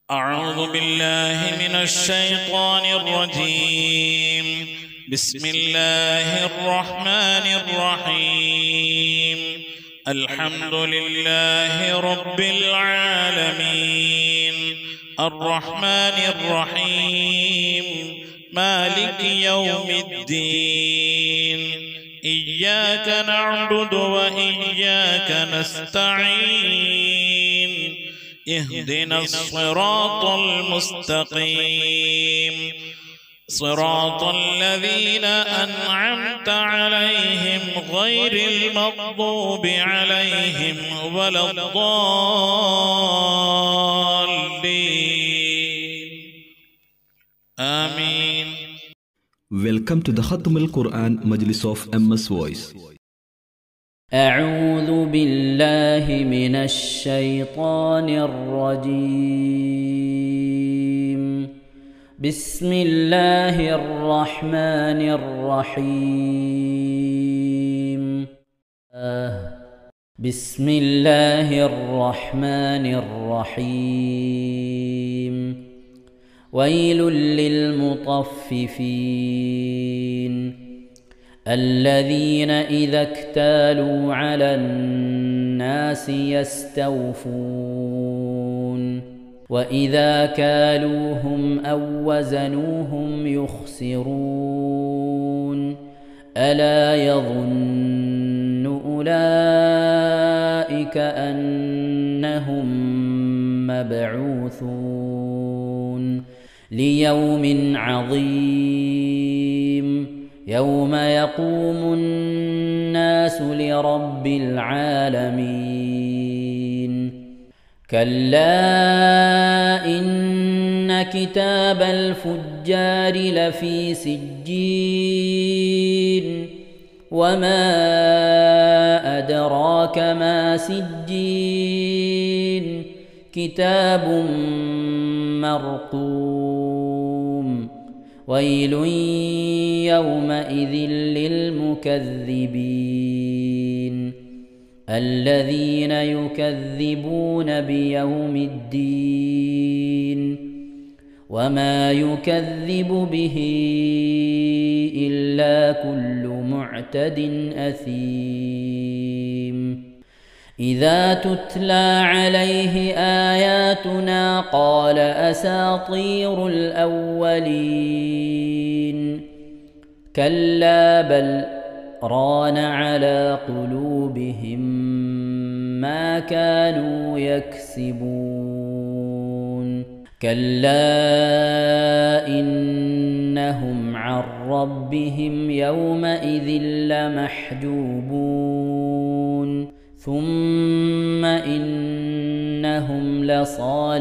أعوذ بالله من الشيطان الرجيم بسم الله الرحمن الرحيم الحمد لله رب العالمين الرحمن الرحيم مالك يوم الدين إياك نعبد وإياك نستعين اهدنا الصراط المستقيم صراط الذين أنعمت عليهم غير المغضوب عليهم ولا الضالين آمين Welcome to the Khatam al Quran Majlis of MS Voice. أعوذ بالله من الشيطان الرجيم بسم الله الرحمن الرحيم آه. بسم الله الرحمن الرحيم ويل للمطففين الذين إذا اكتالوا على الناس يستوفون وإذا كالوهم أو وزنوهم يخسرون ألا يظن أولئك أنهم مبعوثون ليوم عظيم يوم يقوم الناس لرب العالمين كلا إن كتاب الفجار لفي سجين وما أدراك ما سجين كتاب مرقوم ويل يومئذ للمكذبين الذين يكذبون بيوم الدين وما يكذب به الا كل معتد اثيم اذا تتلى عليه اياتنا قال اساطير الاولين كلا بل ران على قلوبهم ما كانوا يكسبون كلا انهم عن ربهم يومئذ لمحجوبون ثم انهم لصال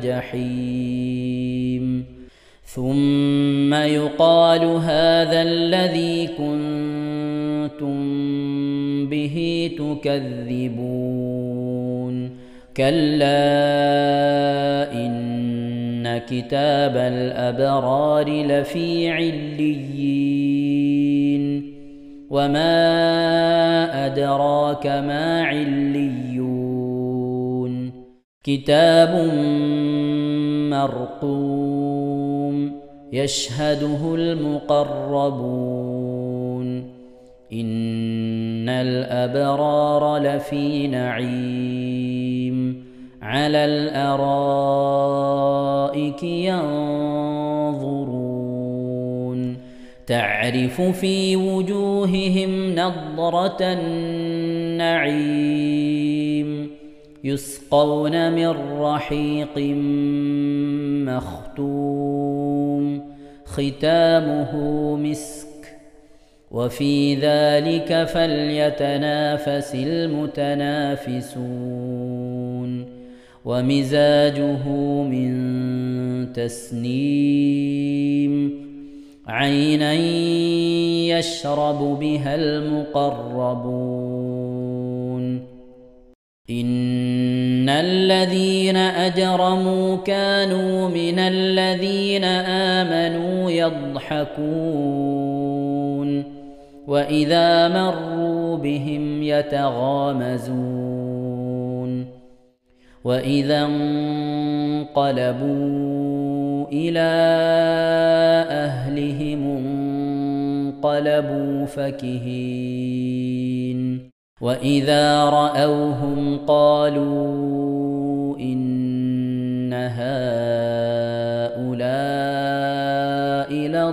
الجحيم ثم يقال هذا الذي كنتم به تكذبون كلا ان كتاب الابرار لفي عليين وما ادراك ما عليون كتاب مرقوم يشهده المقربون ان الابرار لفي نعيم على الارائك ينظرون تعرف في وجوههم نضره النعيم يسقون من رحيق مختوم ختامه مسك وفي ذلك فليتنافس المتنافسون ومزاجه من تسنيم عينا يشرب بها المقربون ان الذين اجرموا كانوا من الذين امنوا يضحكون واذا مروا بهم يتغامزون وإذا انقلبوا إلى أهلهم انقلبوا فكهين وإذا رأوهم قالوا إن هؤلاء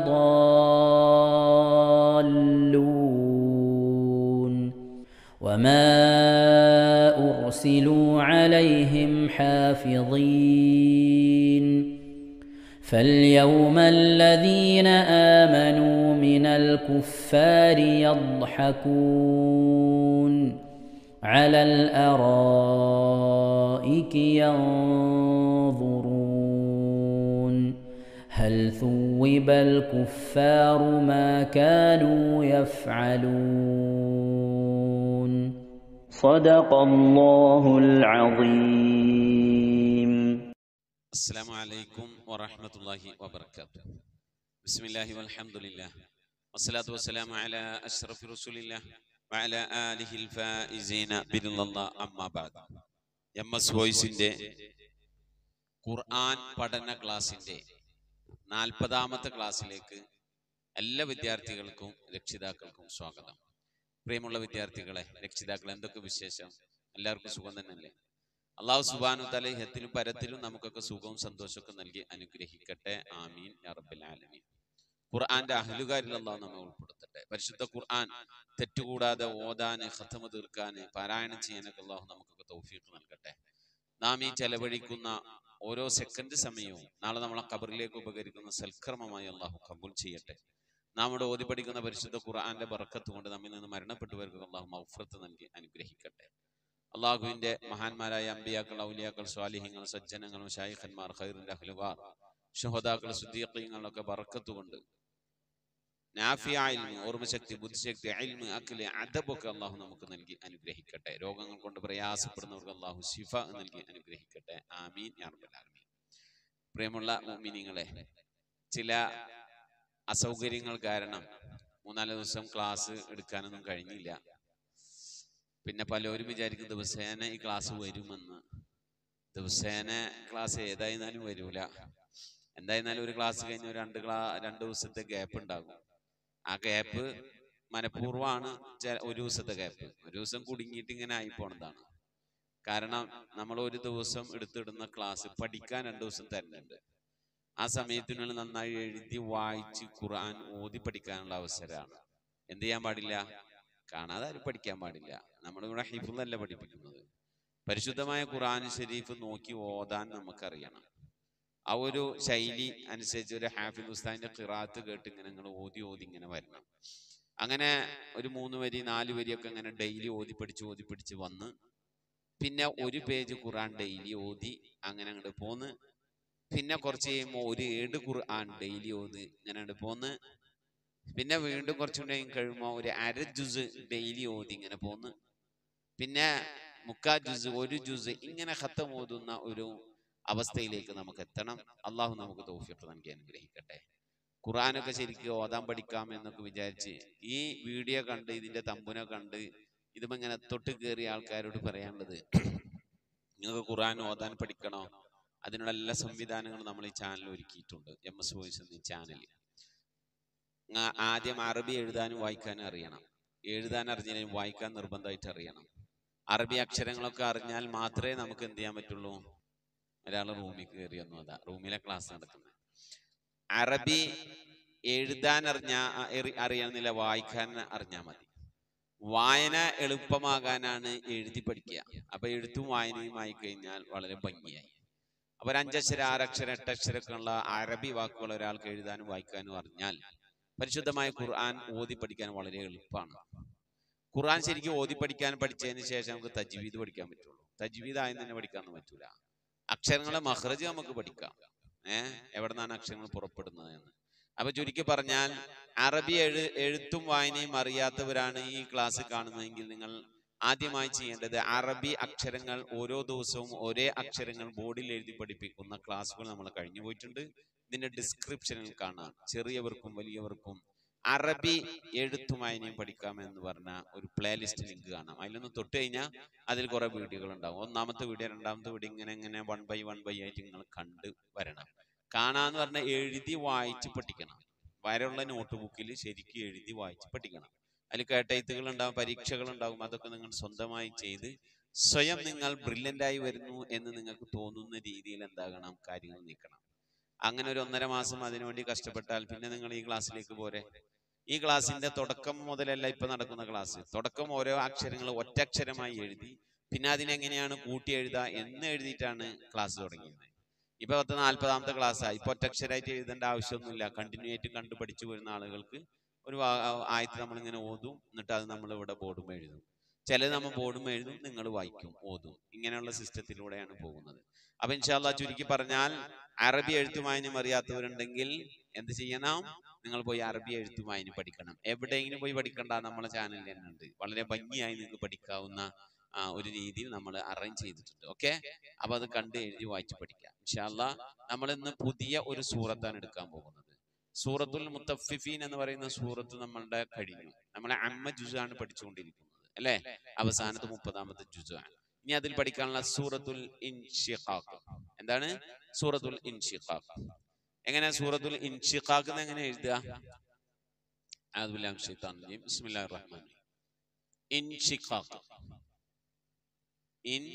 لضالون وما أرسلوا عليهم حافظين فاليوم الذين آمنوا من الكفار يضحكون على الأرائك ينظرون هل ثوب الكفار ما كانوا يفعلون صدق الله العظيم السلام عليكم ورحمة الله وبركاته بسم الله والحمد لله والصلاة والسلام على أشرف رسول الله وعلى آله الفائزين برضا الله أما بعد M S വോയിസിന്റെ ഖുർആൻ പഠന ക്ലാസിന്റെ നാൽപ്പതാമത്തെ ക്ലാസ്സിലേക്ക് എല്ലാ വിദ്യാർത്ഥികൾക്കും രക്ഷിതാക്കൾക്കും സ്വാഗതം പ്രിയമുള്ള വിദ്യാർത്ഥികളെ രക്ഷിതാക്കൾ എന്തൊക്കെ വിശേഷം എല്ലാവർക്കും സുഖം തന്നെയല്ലേ അള്ളാഹു സുബാനു തല ഹത്തിലും പരത്തിലും നമുക്കൊക്കെ സുഖവും സന്തോഷമൊക്കെ നൽകി അനുഗ്രഹിക്കട്ടെ ആമീൻ യാ റബ്ബൽ ആലമീൻ ഖുർആന്റെ അഹലുകാരിൽ അള്ളാഹു നമ്മെ ഉൾപ്പെടുത്തട്ടെ പരിശുദ്ധ ഖുർആൻ തെറ്റുകൂടാതെ ഓതാന് ഖത്തമ തീർക്കാന് പാരായണം ചെയ്യാനൊക്കെ അള്ളാഹു നമുക്കൊക്കെ തൗഫീഖ് നൽകട്ടെ നാം ഈ ചെലവഴിക്കുന്ന ഓരോ സെക്കൻഡ് സമയവും നാളെ നമ്മളെ കബറിലേക്ക് ഉപകരിക്കുന്ന സൽക്കർമ്മമായി അള്ളാഹു കബൂൽ ചെയ്യട്ടെ നാം ഇവിടെ ഓതി പഠിക്കുന്ന പരിശുദ്ധ ഖുർആന്റെ ബർക്കത്ത് കൊണ്ട് നമ്മിൽ നിന്ന് മരണപ്പെട്ടവർക്ക് അള്ളാഹു മൗഫ്രത്ത് നൽകി അനുഗ്രഹിക്കട്ടെ അള്ളാഹുവിന്റെ മഹാന്മാരായ അമ്പിയാക്കൾ ഔലിയാക്കൾ സ്വാലിഹ്യങ്ങൾ സജ്ജനങ്ങളും ഷായിഖന്മാർ ഖൈറിന്റെ അഹ്ലുകാർ ഷുഹദാക്കൾ സുദ്ദീഖീങ്ങളൊക്കെ ബർക്കത്ത് കൊണ്ട് നാഫിയ ഇൽമ് ഓർമ്മശക്തി ബുദ്ധിശക്തി അൽമ് അക്കല് അദബൊക്കെ അള്ളാഹു നമുക്ക് നൽകി അനുഗ്രഹിക്കട്ടെ രോഗങ്ങൾ കൊണ്ട് പ്രയാസപ്പെടുന്നവർക്ക് അള്ളാഹു ശിഫ നൽകി അനുഗ്രഹിക്കട്ടെ ആമീൻ യാ റബ്ബൽ ആലമീൻ പ്രിയമുള്ള മുഅ്മിനീങ്ങളെ ചില അസൗകര്യങ്ങൾ കാരണം മൂന്നാല് ദിവസം ക്ലാസ് എടുക്കാനൊന്നും കഴിഞ്ഞില്ല പിന്നെ പലരും വിചാരിക്കും ദിവസേന ഈ ക്ലാസ് വരുമെന്ന് ദിവസേന ക്ലാസ് ഏതായിരുന്നാലും വരൂല എന്തായിരുന്നാലും ഒരു ക്ലാസ് കഴിഞ്ഞ് ഒരു രണ്ട് ക്ലാ രണ്ട് ദിവസത്തെ ഗ്യാപ്പ് ഉണ്ടാകും ആ ഗ്യാപ്പ് മനഃപൂർവ്വമാണ് ചെ- ഒരു ദിവസത്തെ ഗ്യാപ്പ് ഒരു ദിവസം കുടുങ്ങിയിട്ട് ഇങ്ങനെ ആയി പോണതാണ് കാരണം നമ്മൾ ഒരു ദിവസം എടുത്തിടുന്ന ക്ലാസ് പഠിക്കാൻ രണ്ട് ദിവസം തരുന്നുണ്ട് ആ സമയത്തിനുള്ളിൽ നന്നായി എഴുതി വായിച്ച് ഖുർആൻ ഓതി പഠിക്കാനുള്ള അവസരമാണ് എന്ത് ചെയ്യാൻ പാടില്ല കാണാതെ ആരും പഠിക്കാൻ പാടില്ല നമ്മളിവിടെ ഹിഫുന്നല്ല പഠിപ്പിക്കുന്നത് പരിശുദ്ധമായ ഖുർആൻ ഷരീഫ് നോക്കി ഓതാൻ നമുക്കറിയണം ആ ഒരു ശൈലി അനുസരിച്ച് ഒരു ഹാഫിദ് ഉസ്താദിന്റെ ഖിറാത്ത് കേട്ട് ഇങ്ങനെ നിങ്ങൾ ഓതി ഓതി ഇങ്ങനെ വരണം അങ്ങനെ ഒരു മൂന്ന് വരി നാല് വരിയൊക്കെ ഇങ്ങനെ ഡെയിലി ഓതി പഠിച്ച് ഓതി പഠിച്ച് വന്ന് പിന്നെ ഒരു പേജ് ഖുർആൻ ഡെയിലി ഓതി അങ്ങനെ അങ്ങോട്ട് പോന്ന് പിന്നെ കുറച്ച് കഴിയുമ്പോൾ ഒരു ഏട് ഖുർആൻ ഡെയിലി ഓതി ഇങ്ങനെ അങ്ങോട്ട് പോന്ന് പിന്നെ വീണ്ടും കുറച്ചും കൂടെ കഴിയുമ്പോൾ ഒരു അര ജുസ് ഡെയിലി ഓതി ഇങ്ങനെ പോന്ന് പിന്നെ മുക്കാ ജുസ് ഒരു ജുസ് ഇങ്ങനെ ഖത്തം ഓതുന്ന ഒരു അവസ്ഥയിലേക്ക് നമുക്ക് എത്തണം അള്ളാഹു നമുക്ക് തൗഫീഖ് നൽകി അനുഗ്രഹിക്കട്ടെ ഖുർആനൊക്കെ ശരിക്കും ഓതാൻ പഠിക്കാം എന്നൊക്കെ വിചാരിച്ച് ഈ വീഡിയോ കണ്ട് ഇതിന്റെ തമ്പുനെ കണ്ട് ഇതും ഇങ്ങനെ തൊട്ട് കയറിയ ആൾക്കാരോട് പറയാനുള്ളത് നിങ്ങൾക്ക് ഖുർആൻ ഓതാൻ പഠിക്കണോ അതിനുള്ള എല്ലാ സംവിധാനങ്ങളും നമ്മൾ ഈ ചാനൽ ഒരുക്കിയിട്ടുണ്ട് എം എസ് വോയിസ് എന്ന ചാനൽ ആദ്യം അറബി എഴുതാനും വായിക്കാനും അറിയണം എഴുതാൻ അറിഞ്ഞാലും വായിക്കാൻ നിർബന്ധമായിട്ട് അറിയണം അറബി അക്ഷരങ്ങളൊക്കെ അറിഞ്ഞാൽ മാത്രമേ നമുക്ക് എന്ത് ചെയ്യാൻ പറ്റുള്ളൂ ഒരാൾ റൂമിൽ കയറി വന്നു അതാ റൂമിലെ ക്ലാസ് നടക്കുന്നത് അറബി എഴുതാൻ അറിഞ്ഞാ എറി- അറിയണമെന്നില്ല വായിക്കാൻ അറിഞ്ഞാൽ മതി വായന എളുപ്പമാകാനാണ് എഴുതി പഠിക്കുക അപ്പൊ എഴുത്തും വായനയും ആയി കഴിഞ്ഞാൽ വളരെ ഭംഗിയായി അപ്പൊ ഒരു അഞ്ചക്ഷരം ആറക്ഷരം എട്ടക്ഷരമൊക്കെ ഉള്ള അറബി വാക്കുകൾ ഒരാൾക്ക് എഴുതാനും വായിക്കാനും അറിഞ്ഞാൽ പരിശുദ്ധമായ ഖുർആൻ ഓതി പഠിക്കാൻ വളരെ എളുപ്പമാണ് ഖുർആൻ ശരിക്കും ഓതി പഠിക്കാൻ പഠിച്ചതിന് ശേഷം നമുക്ക് തജ്വീദ് പഠിക്കാൻ പറ്റുള്ളൂ തജ്വീദ് ആയും തന്നെ പഠിക്കാനൊന്നും പറ്റൂല അക്ഷരങ്ങളെ മഹ്റജ് നമുക്ക് പഠിക്കാം ഏഹ് എവിടെ നിന്നാണ് അക്ഷരങ്ങൾ പുറപ്പെടുന്നത് എന്ന് അപ്പൊ ചുരുക്കി പറഞ്ഞാൽ അറബി എഴു എഴുത്തും വായനയും അറിയാത്തവരാണ് ഈ ക്ലാസ് കാണുന്നതെങ്കിൽ നിങ്ങൾ ആദ്യമായി ചെയ്യേണ്ടത് അറബി അക്ഷരങ്ങൾ ഓരോ ദിവസവും ഒരേ അക്ഷരങ്ങൾ ബോർഡിൽ എഴുതി പഠിപ്പിക്കുന്ന ക്ലാസ്സുകൾ നമ്മൾ കഴിഞ്ഞു പോയിട്ടുണ്ട് ഇതിന്റെ ഡിസ്ക്രിപ്ഷനിൽ കാണാം ചെറിയവർക്കും വലിയവർക്കും അറബി എഴുത്തും വായനയും പഠിക്കാമെന്ന് പറഞ്ഞ ഒരു പ്ലേലിസ്റ്റ് ലിങ്ക് കാണാം അതിലൊന്ന് തൊട്ട് കഴിഞ്ഞാൽ അതിൽ കുറെ വീഡിയോകൾ ഉണ്ടാവും ഒന്നാമത്തെ വീഡിയോ രണ്ടാമത്തെ വീഡിയോ ഇങ്ങനെ ഇങ്ങനെ വൺ ബൈ വൺ ബൈ ആയിട്ട് നിങ്ങൾ കണ്ട് വരണം കാണാന്ന് പറഞ്ഞാൽ എഴുതി വായിച്ച് പഠിക്കണം വരെയുള്ള നോട്ട് ബുക്കിൽ ശരിക്കും എഴുതി വായിച്ച് പഠിക്കണം അതിൽ കേട്ടെഴുത്തുകൾ ഉണ്ടാവും പരീക്ഷകൾ ഉണ്ടാവും അതൊക്കെ നിങ്ങൾ സ്വന്തമായി ചെയ്ത് സ്വയം നിങ്ങൾ ബ്രില്യൻ്റ് ആയി വരുന്നു എന്ന് നിങ്ങൾക്ക് തോന്നുന്ന രീതിയിൽ എന്താകണം കാര്യങ്ങൾ നീക്കണം അങ്ങനെ ഒരു ഒന്നര മാസം അതിനുവേണ്ടി കഷ്ടപ്പെട്ടാൽ പിന്നെ നിങ്ങൾ ഈ ക്ലാസ്സിലേക്ക് പോരെ ഈ ക്ലാസ്സിന്റെ തുടക്കം മുതലല്ല ഇപ്പൊ നടക്കുന്ന ക്ലാസ് തുടക്കം ഓരോ അക്ഷരങ്ങൾ ഒറ്റക്ഷരമായി എഴുതി പിന്നെ അതിനെങ്ങനെയാണ് കൂട്ടി എഴുതുക എന്ന് എഴുതിയിട്ടാണ് ക്ലാസ് തുടങ്ങിയത് ഇപ്പൊ പത്ത് നാല്പതാമത്തെ ക്ലാസ്സായി ഇപ്പൊ ഒറ്റക്ഷരമായിട്ട് എഴുതേണ്ട ആവശ്യമൊന്നുമില്ല കണ്ടിന്യൂ ആയിട്ട് കണ്ടു പഠിച്ചു വരുന്ന ആളുകൾക്ക് ഒരു വാ- ആയത്ത് നമ്മളിങ്ങനെ ഓതും എന്നിട്ട് അത് നമ്മൾ ഇവിടെ ബോർഡും എഴുതും ചിലത് നമ്മൾ ബോർഡും എഴുതും നിങ്ങൾ വായിക്കും ഓതും ഇങ്ങനെയുള്ള സിസ്റ്റത്തിലൂടെയാണ് പോകുന്നത് അപ്പൊ ഇൻഷാല്ല ചുരുക്കി പറഞ്ഞാൽ അറബി എഴുത്തും വായനയും അറിയാത്തവരുണ്ടെങ്കിൽ എന്ത് ചെയ്യണം നിങ്ങൾ പോയി അറബി എഴുത്തും വായനയും പഠിക്കണം എവിടെയെങ്കിലും പോയി പഠിക്കണ്ട നമ്മളെ ചാനലിൽ തന്നെ ഉണ്ട് വളരെ ഭംഗിയായി നിങ്ങൾക്ക് പഠിക്കാവുന്ന ആ, ഒരു രീതിയിൽ നമ്മൾ അറേഞ്ച് ചെയ്തിട്ടുണ്ട് ഓക്കെ അപ്പൊ അത് കണ്ട് എഴുതി വായിച്ച് പഠിക്കാം ഇൻഷാല്ല നമ്മൾ ഇന്ന് പുതിയ ഒരു സൂറത്താണ് എടുക്കാൻ പോകുന്നത് സൂറത്തുൽ മുത്തഫിഫീൻ എന്ന് പറയുന്ന സൂറത്ത് നമ്മളുടെ കഴിഞ്ഞു നമ്മളെ അമ്മ ജുസാണ് പഠിച്ചുകൊണ്ടിരിക്കുന്നത് അല്ലെ അവസാനത്തെ മുപ്പതാമത്തെ ജുസാണ് ഇനി അതിൽ പഠിക്കാനുള്ള സൂറത്തുൽ ഇൻഷിഖാഖ് എന്താണ് സൂറത്തുൽ ഇൻഷിഖാഖ് എങ്ങനെ സൂറത്തുൽ ഇൻഷിഖാഖ് എന്ന് എങ്ങനെ എഴുതുക അഊദു ബില്ലാഹി മിനശ് ശൈത്താനിർ റജീം ബിസ്മില്ലാഹിർ റഹ്മാനിർ റഹീം ഇൻഷിഖാഖ് ഇൻ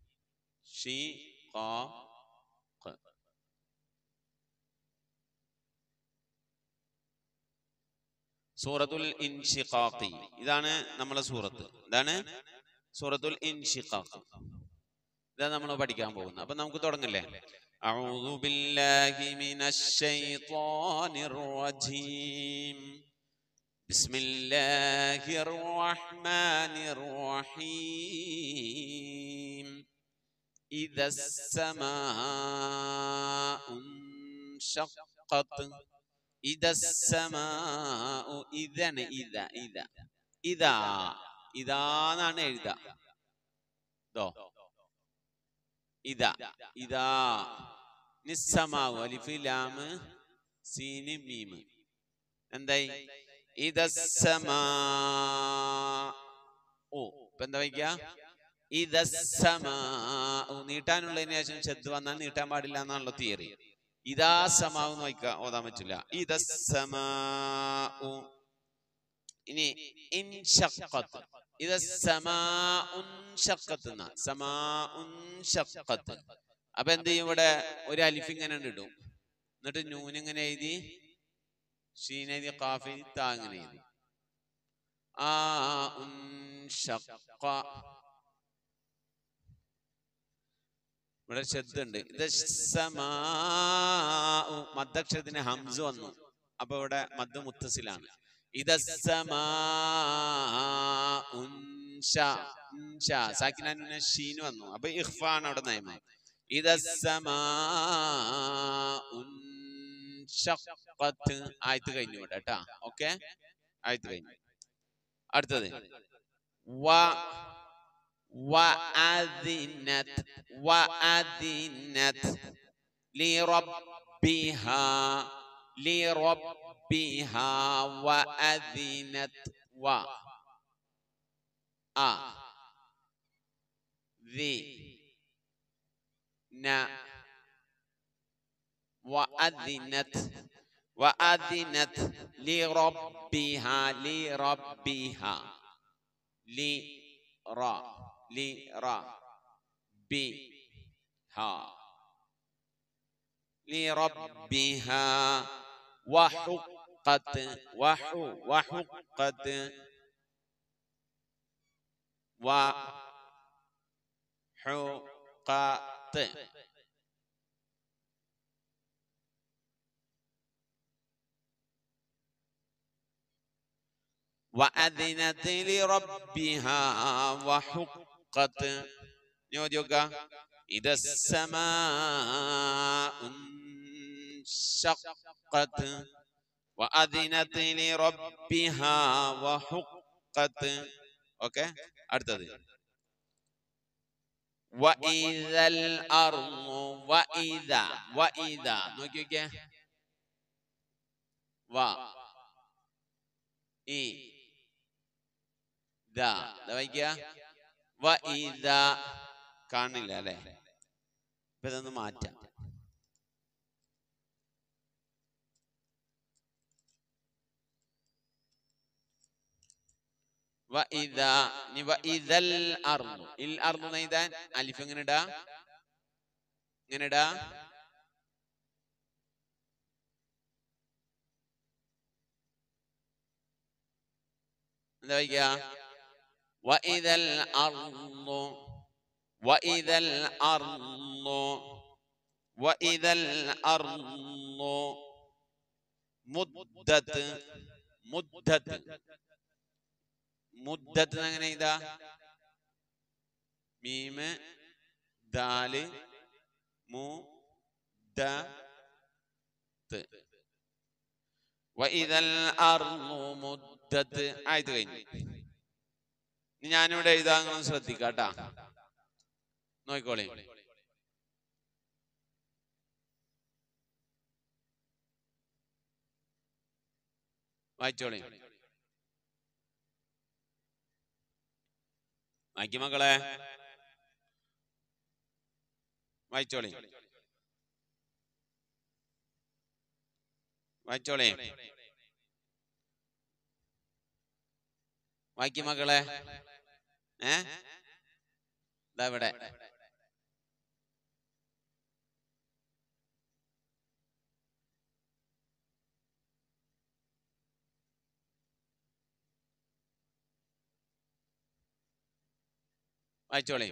ഷിഖാഖ് സൂറത്തുൽ ഇൻഷിഖാഖി ഇതാണ് നമ്മളെ സൂറത്ത് ഇതാണ് സൂറത്തുൽ ഇൻഷിഖാഖ് ഇതാണ് നമ്മൾ പഠിക്കാൻ പോകുന്നത് അപ്പൊ നമുക്ക് തുടങ്ങില്ലേ أعوذ بالله من الشيطان الرجيم بسم الله الرحمن الرحيم إذا السماء انشقت إذا السماء إذا إذا إذا إذا إذا എന്നാണ് എഴുതുക ദോ ഇതാ ഇതാ നിസ്സമാവു അലിഫ് ലാമ് സീന് മീമ് എന്തായി ഇതസ്സമാ ഓ ഇപ്പൊ എന്താ വയ്ക്ക ഇതസ്സമാ നീട്ടാനുള്ളതിന് ശേഷം ശബ്ദ വന്നാൽ നീട്ടാൻ പാടില്ല എന്നാണല്ലോ തിയറി ഇതാ സമാവ് എന്ന് വായിക്ക ഓതാൻ പറ്റില്ല ഇതസ്സമാ ഇനി ഇൻഷഖത്ത് ഇത് സമാഉൻ ഷഖത്ത് എന്നാ സമാഉൻ ഷഖത്ത് അപ്പൊ എന്ത് ചെയ്യും ഇവിടെ ഒരു അലിഫ് ഇങ്ങനെ ഇടും എന്നിട്ട് നൂൻ ഇങ്ങനെ എഴുതി ഷീൻ എഴുതി കാഫ് എഴുതി താ ഇങ്ങനെ എഴുതി ആ ഉൻ ഷഖ ഇവിടെ ശബ്ദുണ്ട് ഇത് സമാ മദ്ദക്ഷരത്തിന് ഹംസ് വന്നു അപ്പൊ ഇവിടെ മദ് മുത്തസിലാണ് ഇത് സമാ ഉൻഷ ഉൻഷ സാക്കിനാനുന ഷീൻ വന്നു അപ്പൊ ഇഖ്ഫാണ് അവിടെ നിയമം ഇത് സമാ ഉൻഷഖത്ത് ആയത്ത് കഴിഞ്ഞു ഇവിടെ കേട്ടാ ഓക്കെ ആയത്ത് കഴിഞ്ഞു അടുത്തത് വ وأذنت وأذنت لربها لربها وأذنت و أ ذي ن وأذنت وأذنت لربها لربها لرا لرا بها لربها وحقت وحو وحقت وحقت وأذنت لربها وحقت نيوديوكا إذا السماء انشقت وأذنت لربها وحقت أوكي അടുത്തത് وإذا الأرض وإذا وإذا നോക്കിയോക്കെ വ ഇ ദ ദ വായിക്കുക വ ഇദ കാണില്ല അല്ലേ ഇപ്പൊ ഇതൊന്ന് മാറ്റാം വ ഇദ ഇനി വ ഇദൽ അർളു ഇൽ അർളു നെയ്താൻ അലിഫ് എങ്ങനെ ഇടാ എങ്ങനെ ഇടാ എന്താ വായിക്കുക وإذا الأرض وإذا الأرض وإذا الأرض مدت مدت മുദ്ദത്ത് എങ്ങനെ ഇതാ മീമ് ദാല് മു ദ ത്ത് വഇദൽ അർളു മുദ്ദത്ത് ആയത് കഴിഞ്ഞു ഇനി ഞാനിവിടെ എഴുതാൻ ശ്രദ്ധിക്കാട്ടാ നോക്കിക്കോളി വായിച്ചോളി വായിക്ക് മക്കളെ വായിച്ചോളി വായിച്ചോളി വായിക്ക് മക്കളെ ഏ ഇതാ ഇവിടെ വായിച്ചോളി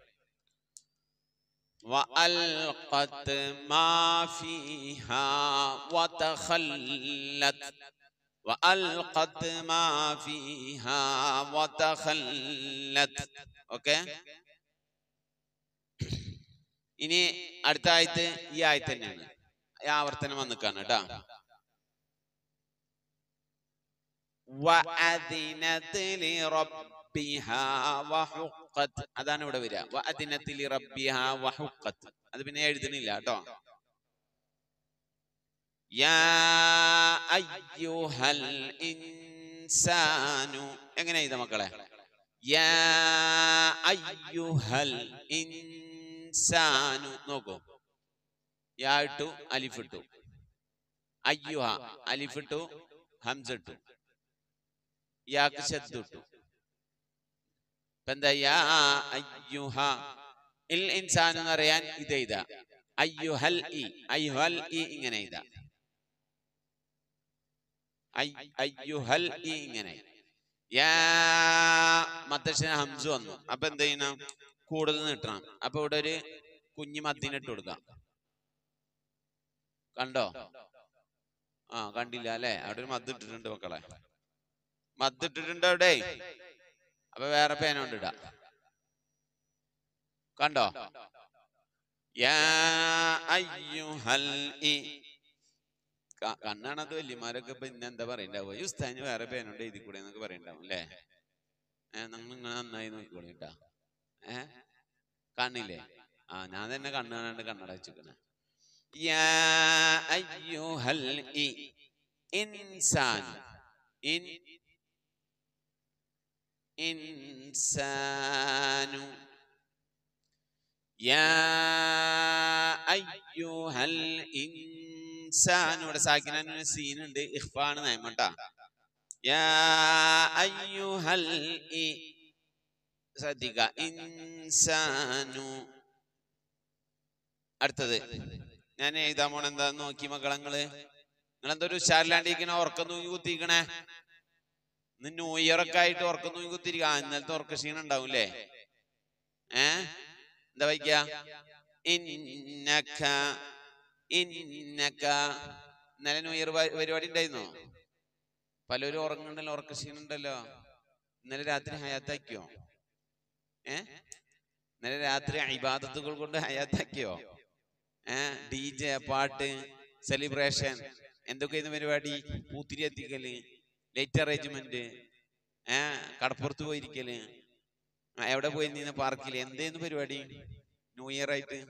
وألقت ما فيها وتخلت وألقت ما فيها وتخلت ഓക്കെ ഇനി അടുത്ത ആയത്ത് ഈ ആയത്ത് തന്നെയാണ് ഈ ആവർത്തനം വന്നിക്കാണ് കേട്ടോ وأذنت لربها وحقت അതാണ് ഇവിടെ വരിക وأذنت لربها وحقت അത് പിന്നെ എഴുതണില്ല കേട്ടോ يا أيها الإنسان എങ്ങനെ ചെയ്ത മക്കളെ യാ അയ്യുഹൽ ഇൻസാനു നോക്കൂ യാ ഇട്ടു അലിഫ് ഇട്ടു അയ്യുഹ അലിഫ് ഇട്ടു ഹംസ ഇട്ടു യാക്ക് ശബ്ദ ഇട്ടു ഇപ്പൊ എന്താ യാ അയ്യുഹ ഇൽ ഇൻസാൻ എന്ന് പറയാൻ ഇത് ഇതാ അയ്യുഹൽ ഇ അയ്യുഹൽ ഇ ഇങ്ങനെ ഇതാ അയ്യുഹൽ ഇ ഇങ്ങനെ യാ മത്തശ്ശന ഹംസ വന്നു അപ്പൊ എന്ത് ചെയ്യണം കൂടുതൽ നീട്ടണം അപ്പൊ ഇവിടെ ഒരു കുഞ്ഞു മദ്ദിനിട്ട് കൊടുക്കാം കണ്ടോ ആ കണ്ടില്ല അല്ലെ അവിടെ ഒരു മദ്ദ് ഇട്ടിട്ടുണ്ട് മക്കളെ മദ്ദ് ഇട്ടിട്ടുണ്ട് അവിടെ അപ്പൊ വേറെ പേന കൊണ്ട് ഇടാം കണ്ടോ യാ അയ്യുഹൽ ഇ ക- കണ്ണാണത് വല്യമാരൊക്കെ ഇപ്പൊ ഇന്ന് എന്താ പറയണ്ടാവുക ഈ ഉസ്താദിന് വേറെ പേനുണ്ട് എഴുതി കൂടെ എന്നൊക്കെ പറയണ്ടാവും അല്ലേ ഏഹ് നിങ്ങൾ ഇങ്ങനെ നന്നായി നോക്കിക്കോളി കേട്ടാ ഏ കാണില്ലേ ആ ഞാൻ തന്നെ കണ്ണ് കാണാണ്ട് കണ്ണട വെച്ചിക്കണേ യാ അയ്യുഹൽ ഇ ഇൻസാൻ ഇൻ ഇൻസാനു യാ അയ്യുഹൽ ഇൻസാനു ഇവിടെ സാക്കിനു സീനുണ്ട് ഇഖ്ഫാണ് നയമട്ടാ യാ അയ്യുഹൽ ഇ ശ്രദ്ധിക്ക ഇൻസാനു അടുത്തത് ഞാൻ എഴുതാൻ പോണ എന്താ നോക്കി മക്കളങ്ങള് നിങ്ങൾ എന്തൊരു ഉഷാറിലാണ്ടിരിക്കണ ഉറക്കം തൂങ്ങി കുത്തിക്കണേ ഇന്ന് ന്യൂ ഇയർ ഒക്കെ ആയിട്ട് ഉറക്കം തൂങ്ങി കുത്തിരിക്ക ആ, ഇന്നലത്തെ ഉറക്ക ക്ഷീണം ഉണ്ടാവും അല്ലേ ഏ എന്താ വായിക്ക ഇന്നക്ക ഇന്നക്ക ഇന്നലെ ന്യൂ ഇയർ പരിപാടി ഉണ്ടായിരുന്നോ പലരും ഉറങ്ങുന്നുണ്ടല്ലോ ഉറക്ക ക്ഷീണം ഉണ്ടല്ലോ ഇന്നലെ രാത്രി ഹയാത്താക്കിയോ ഏ ഇന്നലെ രാത്രി ഇബാദത്തുകൾ കൊണ്ട് ഹയാത്താക്കിയോ ഏ ഡി ജെ പാട്ട് സെലിബ്രേഷൻ എന്തൊക്കെയായിരുന്നു പരിപാടി പൂത്തിരി എത്തിക്കല് ലൈറ്റ് അറേഞ്ച്മെന്റ് ഏ കടപ്പുറത്ത് പോയിരിക്കല് ആ, എവിടെ പോയി നിന്ന് പാർക്കില് എന്തായിരുന്നു പരിപാടി ന്യൂ ഇയർ ആയിട്ട്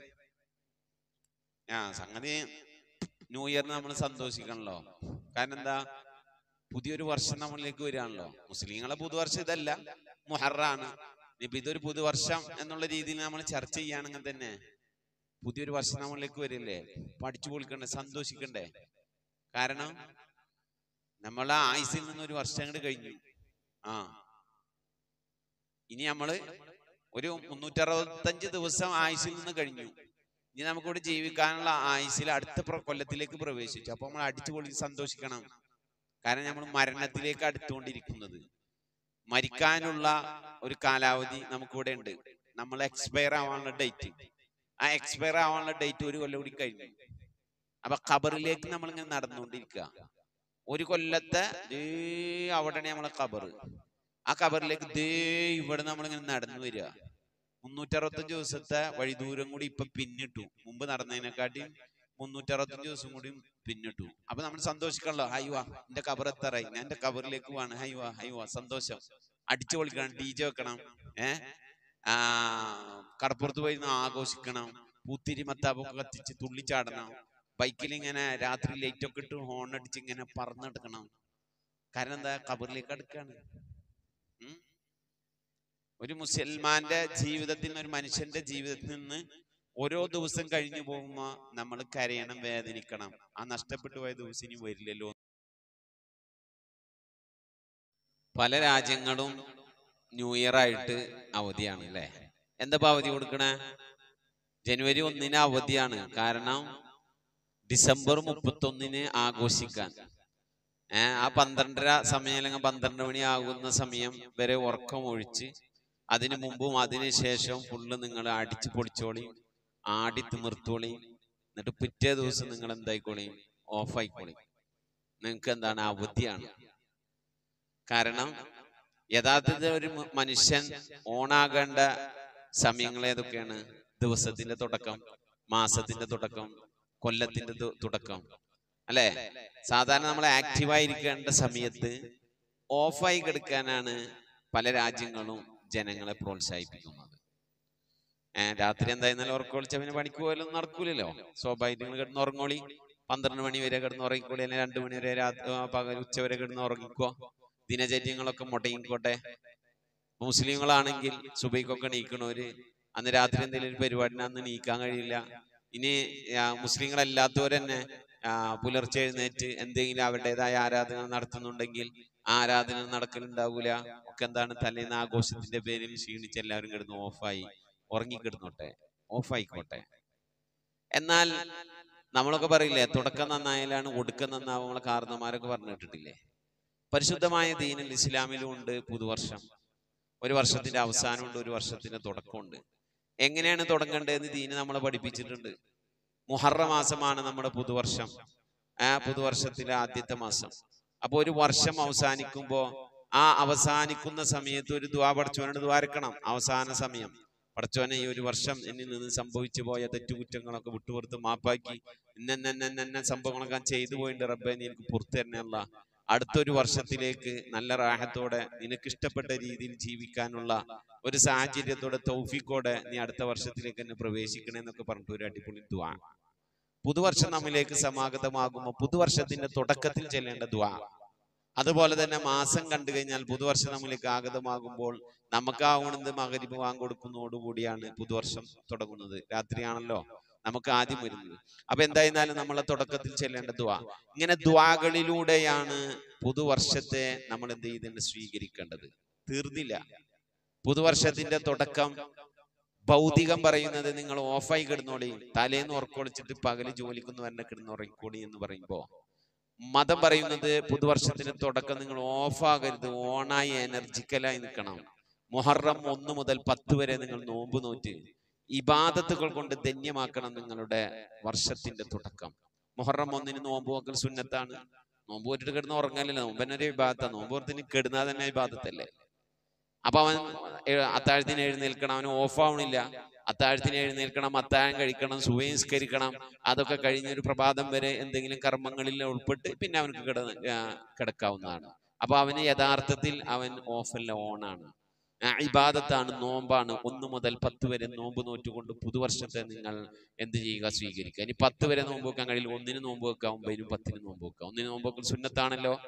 ആ സംഗതി ന്യൂ ഇയറിന് നമ്മൾ സന്തോഷിക്കണല്ലോ കാരണം എന്താ പുതിയൊരു വർഷം നമ്മളിലേക്ക് വരികയാണല്ലോ മുസ്ലിങ്ങളെ പുതുവർഷം ഇതല്ല മുഹറാണ് ഇനിയിപ്പോ ഇതൊരു പുതുവർഷം എന്നുള്ള രീതിയിൽ നമ്മൾ ചർച്ച ചെയ്യുകയാണെങ്കിൽ തന്നെ പുതിയൊരു വർഷം നമ്മളിലേക്ക് വരില്ലേ പഠിച്ചു പൊളിക്കണ്ടേ സന്തോഷിക്കണ്ടേ കാരണം നമ്മളെ ആയുസിൽ നിന്ന് ഒരു വർഷം അങ്ങോട്ട് കഴിഞ്ഞു ആ ഇനി നമ്മള് ഒരു മുന്നൂറ്ററുപത്തഞ്ച് ദിവസം ആയുസിൽ നിന്ന് കഴിഞ്ഞു ഇനി നമുക്കിവിടെ ജീവിക്കാനുള്ള ആയുസിൽ അടുത്ത പ്ര- കൊല്ലത്തിലേക്ക് പ്രവേശിച്ചു അപ്പൊ നമ്മൾ അടിച്ചു പൊളി സന്തോഷിക്കണം കാരണം നമ്മൾ മരണത്തിലേക്ക് അടുത്തുകൊണ്ടിരിക്കുന്നത് മരിക്കാനുള്ള ഒരു കാലാവധി നമുക്കിവിടെ ഉണ്ട് നമ്മൾ എക്സ്പയർ ആവാനുള്ള ഡേറ്റ് ആ എക്സ്പയർ ആവാനുള്ള ഡേറ്റ് ഒരു കൊല്ലം കൂടി കഴിഞ്ഞു അപ്പൊ ഖബറിലേക്ക് നമ്മൾ ഇങ്ങനെ നടന്നുകൊണ്ടിരിക്കുക ഒരു കൊല്ലത്തെ ദേ അവിടെയാണ് നമ്മളെ ഖബർ ആ ഖബറിലേക്ക് ദേ ഇവിടെ നമ്മൾ ഇങ്ങനെ നടന്നു വരിക മുന്നൂറ്ററുപത്തഞ്ച് ദിവസത്തെ വഴി ദൂരം കൂടി ഇപ്പൊ പിന്നിട്ടു മുമ്പ് നടന്നതിനെക്കാട്ടി മുന്നൂറ്ററുപത്തഞ്ച് ദിവസം കൂടി പിന്നിട്ടു അപ്പൊ നമ്മൾ സന്തോഷിക്കണല്ലോ ഹൈവാ എന്റെ ഖബർ എത്താറായി ഞാൻ എന്റെ ഖബറിലേക്ക് പോവാണ് ഹൈവാ ഹൈവാ സന്തോഷം അടിച്ചു പൊളിക്കണം ഡി ജെ വെക്കണം ഏ ആ കടപ്പുറത്ത് പോയി നിന്ന് ആഘോഷിക്കണം പൂത്തിരി മത്താപ്പൊക്കെ കത്തിച്ച് തുള്ളിച്ചാടണം ബൈക്കിൽ ഇങ്ങനെ രാത്രി ലൈറ്റ് ഒക്കെ ഇട്ട് ഹോൺ അടിച്ച് ഇങ്ങനെ പറന്നെടുക്കണം കാരണം എന്താ ഖബറിലേക്ക് അടുക്കാണ് ഉം? ഒരു മുസൽമാന്റെ ജീവിതത്തിൽ നിന്ന് ഒരു മനുഷ്യന്റെ ജീവിതത്തിൽ നിന്ന് ഓരോ ദിവസം കഴിഞ്ഞു പോകുമ്പോ നമ്മൾ കരയണം വേദനിക്കണം ആ നഷ്ടപ്പെട്ടു പോയ ദിവസം ഇനി വരില്ലല്ലോ പല രാജ്യങ്ങളും ന്യൂ ഇയർ ആയിട്ട് അവധിയാണ് അല്ലേ എന്താ ഇപ്പൊ അവധി കൊടുക്കണേ ജനുവരി ഒന്നിന് അവധിയാണ് കാരണം ഡിസംബർ മുപ്പത്തൊന്നിന് ആഘോഷിക്കാൻ ഏ, ആ പന്ത്രണ്ടര സമയം അല്ലെങ്കിൽ പന്ത്രണ്ട് മണി ആകുന്ന സമയം വരെ ഉറക്കം ഒഴിച്ച് അതിനു മുമ്പും അതിന് ശേഷം ഫുള്ള് നിങ്ങൾ അടിച്ചു പൊളിച്ചോളിയും ആടി തിമിർത്തോളിയും എന്നിട്ട് പിറ്റേ ദിവസം നിങ്ങൾ എന്തായിക്കോളിയും ഓഫ് ആയിക്കോളിയും നിങ്ങൾക്ക് എന്താണ് അവധിയാണ് കാരണം യഥാർത്ഥത്തിൽ ഒരു മ- മനുഷ്യൻ ഓണാകേണ്ട സമയങ്ങൾ ഏതൊക്കെയാണ് ദിവസത്തിന്റെ തുടക്കം മാസത്തിന്റെ തുടക്കം കൊല്ലത്തിന്റെ തു- തുടക്കം അല്ലെ സാധാരണ നമ്മൾ ആക്റ്റീവായിരിക്കേണ്ട സമയത്ത് ഓഫായി കിടക്കാനാണ് പല രാജ്യങ്ങളും ജനങ്ങളെ പ്രോത്സാഹിപ്പിക്കുന്നത് ഏഹ് രാത്രി എന്തായിരുന്നാലും ഉറക്കം വിളിച്ച പിന്നെ പണിക്ക് പോയാലൊന്നും നടക്കൂലല്ലോ സ്വാഭാവികം നിങ്ങൾ കിടന്ന് ഉറങ്ങോളി പന്ത്രണ്ട് മണി വരെ കിടന്ന് ഉറങ്ങിക്കോളി അല്ലെങ്കിൽ രണ്ടു മണി വരെ രാത്രി പകൽ ഉച്ച വരെ കിടന്ന് ഉറങ്ങിക്കോ ദിനചര്യങ്ങളൊക്കെ മുടങ്ങിക്കോട്ടെ മുസ്ലിങ്ങളാണെങ്കിൽ സുബൈക്കൊക്കെ നീക്കണവര് അന്ന് രാത്രി എന്തെങ്കിലും ഒരു പരിപാടിന് അന്ന് നീക്കാൻ കഴിയില്ല ഇനി ആ, മുസ്ലിങ്ങളല്ലാത്തവർ തന്നെ ആ, പുലർച്ചെ എഴുന്നേറ്റ് എന്തെങ്കിലും അവരുടേതായ ആരാധന നടത്തുന്നുണ്ടെങ്കിൽ ആ ആരാധന നടക്കലുണ്ടാവൂല ഒക്കെ എന്താണ് തലേന്ന് ആഘോഷത്തിന്റെ പേരിൽ ക്ഷീണിച്ച് എല്ലാവരും കിടന്ന് ഓഫായി ഉറങ്ങിക്കിടന്നോട്ടെ ഓഫായിക്കോട്ടെ എന്നാൽ നമ്മളൊക്കെ പറയില്ലേ തുടക്കം നന്നായാലാണ് ഒടുക്കം നന്നാവും നമ്മളെ കാരണന്മാരൊക്കെ പറഞ്ഞു കേട്ടിട്ടില്ലേ പരിശുദ്ധമായ ദീനിൽ ഇസ്ലാമിലും ഉണ്ട് പുതുവർഷം ഒരു വർഷത്തിന്റെ അവസാനമുണ്ട് ഒരു വർഷത്തിന്റെ തുടക്കമുണ്ട് എങ്ങനെയാണ് തുടങ്ങേണ്ടതെന്ന് ദീന് നമ്മളെ പഠിപ്പിച്ചിട്ടുണ്ട് മുഹറ മാസമാണ് നമ്മുടെ പുതുവർഷം ആ പുതുവർഷത്തിലെ ആദ്യത്തെ മാസം അപ്പൊ ഒരു വർഷം അവസാനിക്കുമ്പോ ആ അവസാനിക്കുന്ന സമയത്ത് ഒരു ദ്വാ പടച്ചോനോട് ദ്വാരക്കണം അവസാന സമയം പടച്ചോനെ ഈ ഒരു വർഷം എന്നിൽ നിന്ന് സംഭവിച്ചു പോയ തെറ്റുകുറ്റങ്ങളൊക്കെ വിട്ടുപുറത്ത് മാപ്പാക്കി ഇന്ന സംഭവങ്ങളൊക്കെ ഞാൻ ചെയ്തു പോയിട്ടുണ്ട് റബ്ബെ നീ എനിക്ക് പുറത്തു തരണമല്ല അടുത്തൊരു വർഷത്തിലേക്ക് നല്ല റാഹത്തോടെ നിനക്ക് ഇഷ്ടപ്പെട്ട രീതിയിൽ ജീവിക്കാനുള്ള ഒരു സാഹചര്യത്തോടെ തൗഫീക്കോടെ നീ അടുത്ത വർഷത്തിലേക്ക് തന്നെ പ്രവേശിക്കണേ എന്നൊക്കെ പറഞ്ഞിട്ട് ഒരു അടിപൊളി ദ്വാ പുതുവർഷം നമ്മിലേക്ക് സമാഗതമാകുമ്പോൾ പുതുവർഷത്തിന്റെ തുടക്കത്തിൽ ചെല്ലേണ്ട ദ്വാ അതുപോലെ തന്നെ മാസം കണ്ടു കഴിഞ്ഞാൽ പുതുവർഷം നമ്മിലേക്ക് ആഗതമാകുമ്പോൾ നമുക്കാവുന്നത് മകരിബ് വാങ്ങിക്കൊടുക്കുന്നതോടുകൂടിയാണ് പുതുവർഷം തുടങ്ങുന്നത് രാത്രിയാണല്ലോ നമുക്ക് ആദ്യം വരുന്നത് അപ്പൊ എന്തായിരുന്നാലും നമ്മളെ തുടക്കത്തിൽ ചെല്ലേണ്ട ദ്വാ ഇങ്ങനെ ദ്വാകളിലൂടെയാണ് പുതുവർഷത്തെ നമ്മൾ എന്ത് ചെയ്തിട്ടുണ്ട് സ്വീകരിക്കേണ്ടത് തീർന്നില്ല പുതുവർഷത്തിന്റെ തുടക്കം ഭൗതികം പറയുന്നത് നിങ്ങൾ ഓഫായി കിടന്നോളി തലേന്ന് ഉറക്കൊളിച്ചിട്ട് പകല് ജോലിക്കൊന്ന് വരണ കിടന്ന് ഉറങ്ങിക്കോളി എന്ന് പറയുമ്പോ മതം പറയുന്നത് പുതുവർഷത്തിന്റെ തുടക്കം നിങ്ങൾ ഓഫാകരുത് ഓണായി എനർജിക്കലായി നിൽക്കണം മുഹറം ഒന്ന് മുതൽ പത്ത് വരെ നിങ്ങൾ നോമ്പ് നോറ്റ് ഇബാദത്തുകൾ കൊണ്ട് ധന്യമാക്കണം നിങ്ങളുടെ വർഷത്തിന്റെ തുടക്കം മുഹറം ഒന്നിന് നോമ്പ് നോക്കൽ സുന്നത്താണ് നോമ്പ് പോയിട്ട് കിടന്ന് ഉറങ്ങാനില്ല നോമ്പനൊരു വിഭാഗത്താണ് നോമ്പ് പുറത്തിന് കിടന്നാൽ തന്നെ വിഭാഗത്തല്ലേ അപ്പൊ അവൻ എ- അത്താഴത്തിന് എഴുന്നേൽക്കണം അവന് ഓഫ് ആവണില്ല അത്താഴത്തിന് എഴുന്നേൽക്കണം അത്താഴം കഴിക്കണം സുവയംസ്കരിക്കണം അതൊക്കെ കഴിഞ്ഞ് ഒരു പ്രഭാതം വരെ എന്തെങ്കിലും കർമ്മങ്ങളിൽ ഉൾപ്പെട്ട് പിന്നെ അവനക്ക് കിടന്ന് ആ, കിടക്കാവുന്നതാണ് അപ്പൊ അവന് യഥാർത്ഥത്തിൽ അവൻ ഓഫല്ല ഓണാണ് ആ, ഇബാദത്താണ് നോമ്പാണ് ഒന്ന് മുതൽ പത്ത് വരെ നോമ്പ് നോറ്റുകൊണ്ട് പുതുവർഷത്തെ നിങ്ങൾ എന്ത് ചെയ്യുക സ്വീകരിക്കുക ഇനി പത്ത് വരെ നോമ്പ് വെക്കാൻ കഴിയില്ല ഒന്നിന് നോമ്പ് വെക്കാം ഒമ്പതിനും പത്തിന് നോമ്പ് വെക്കാം ഒന്നിന് നോമ്പ് വെക്കൽ സുന്നത്താണല്ലോ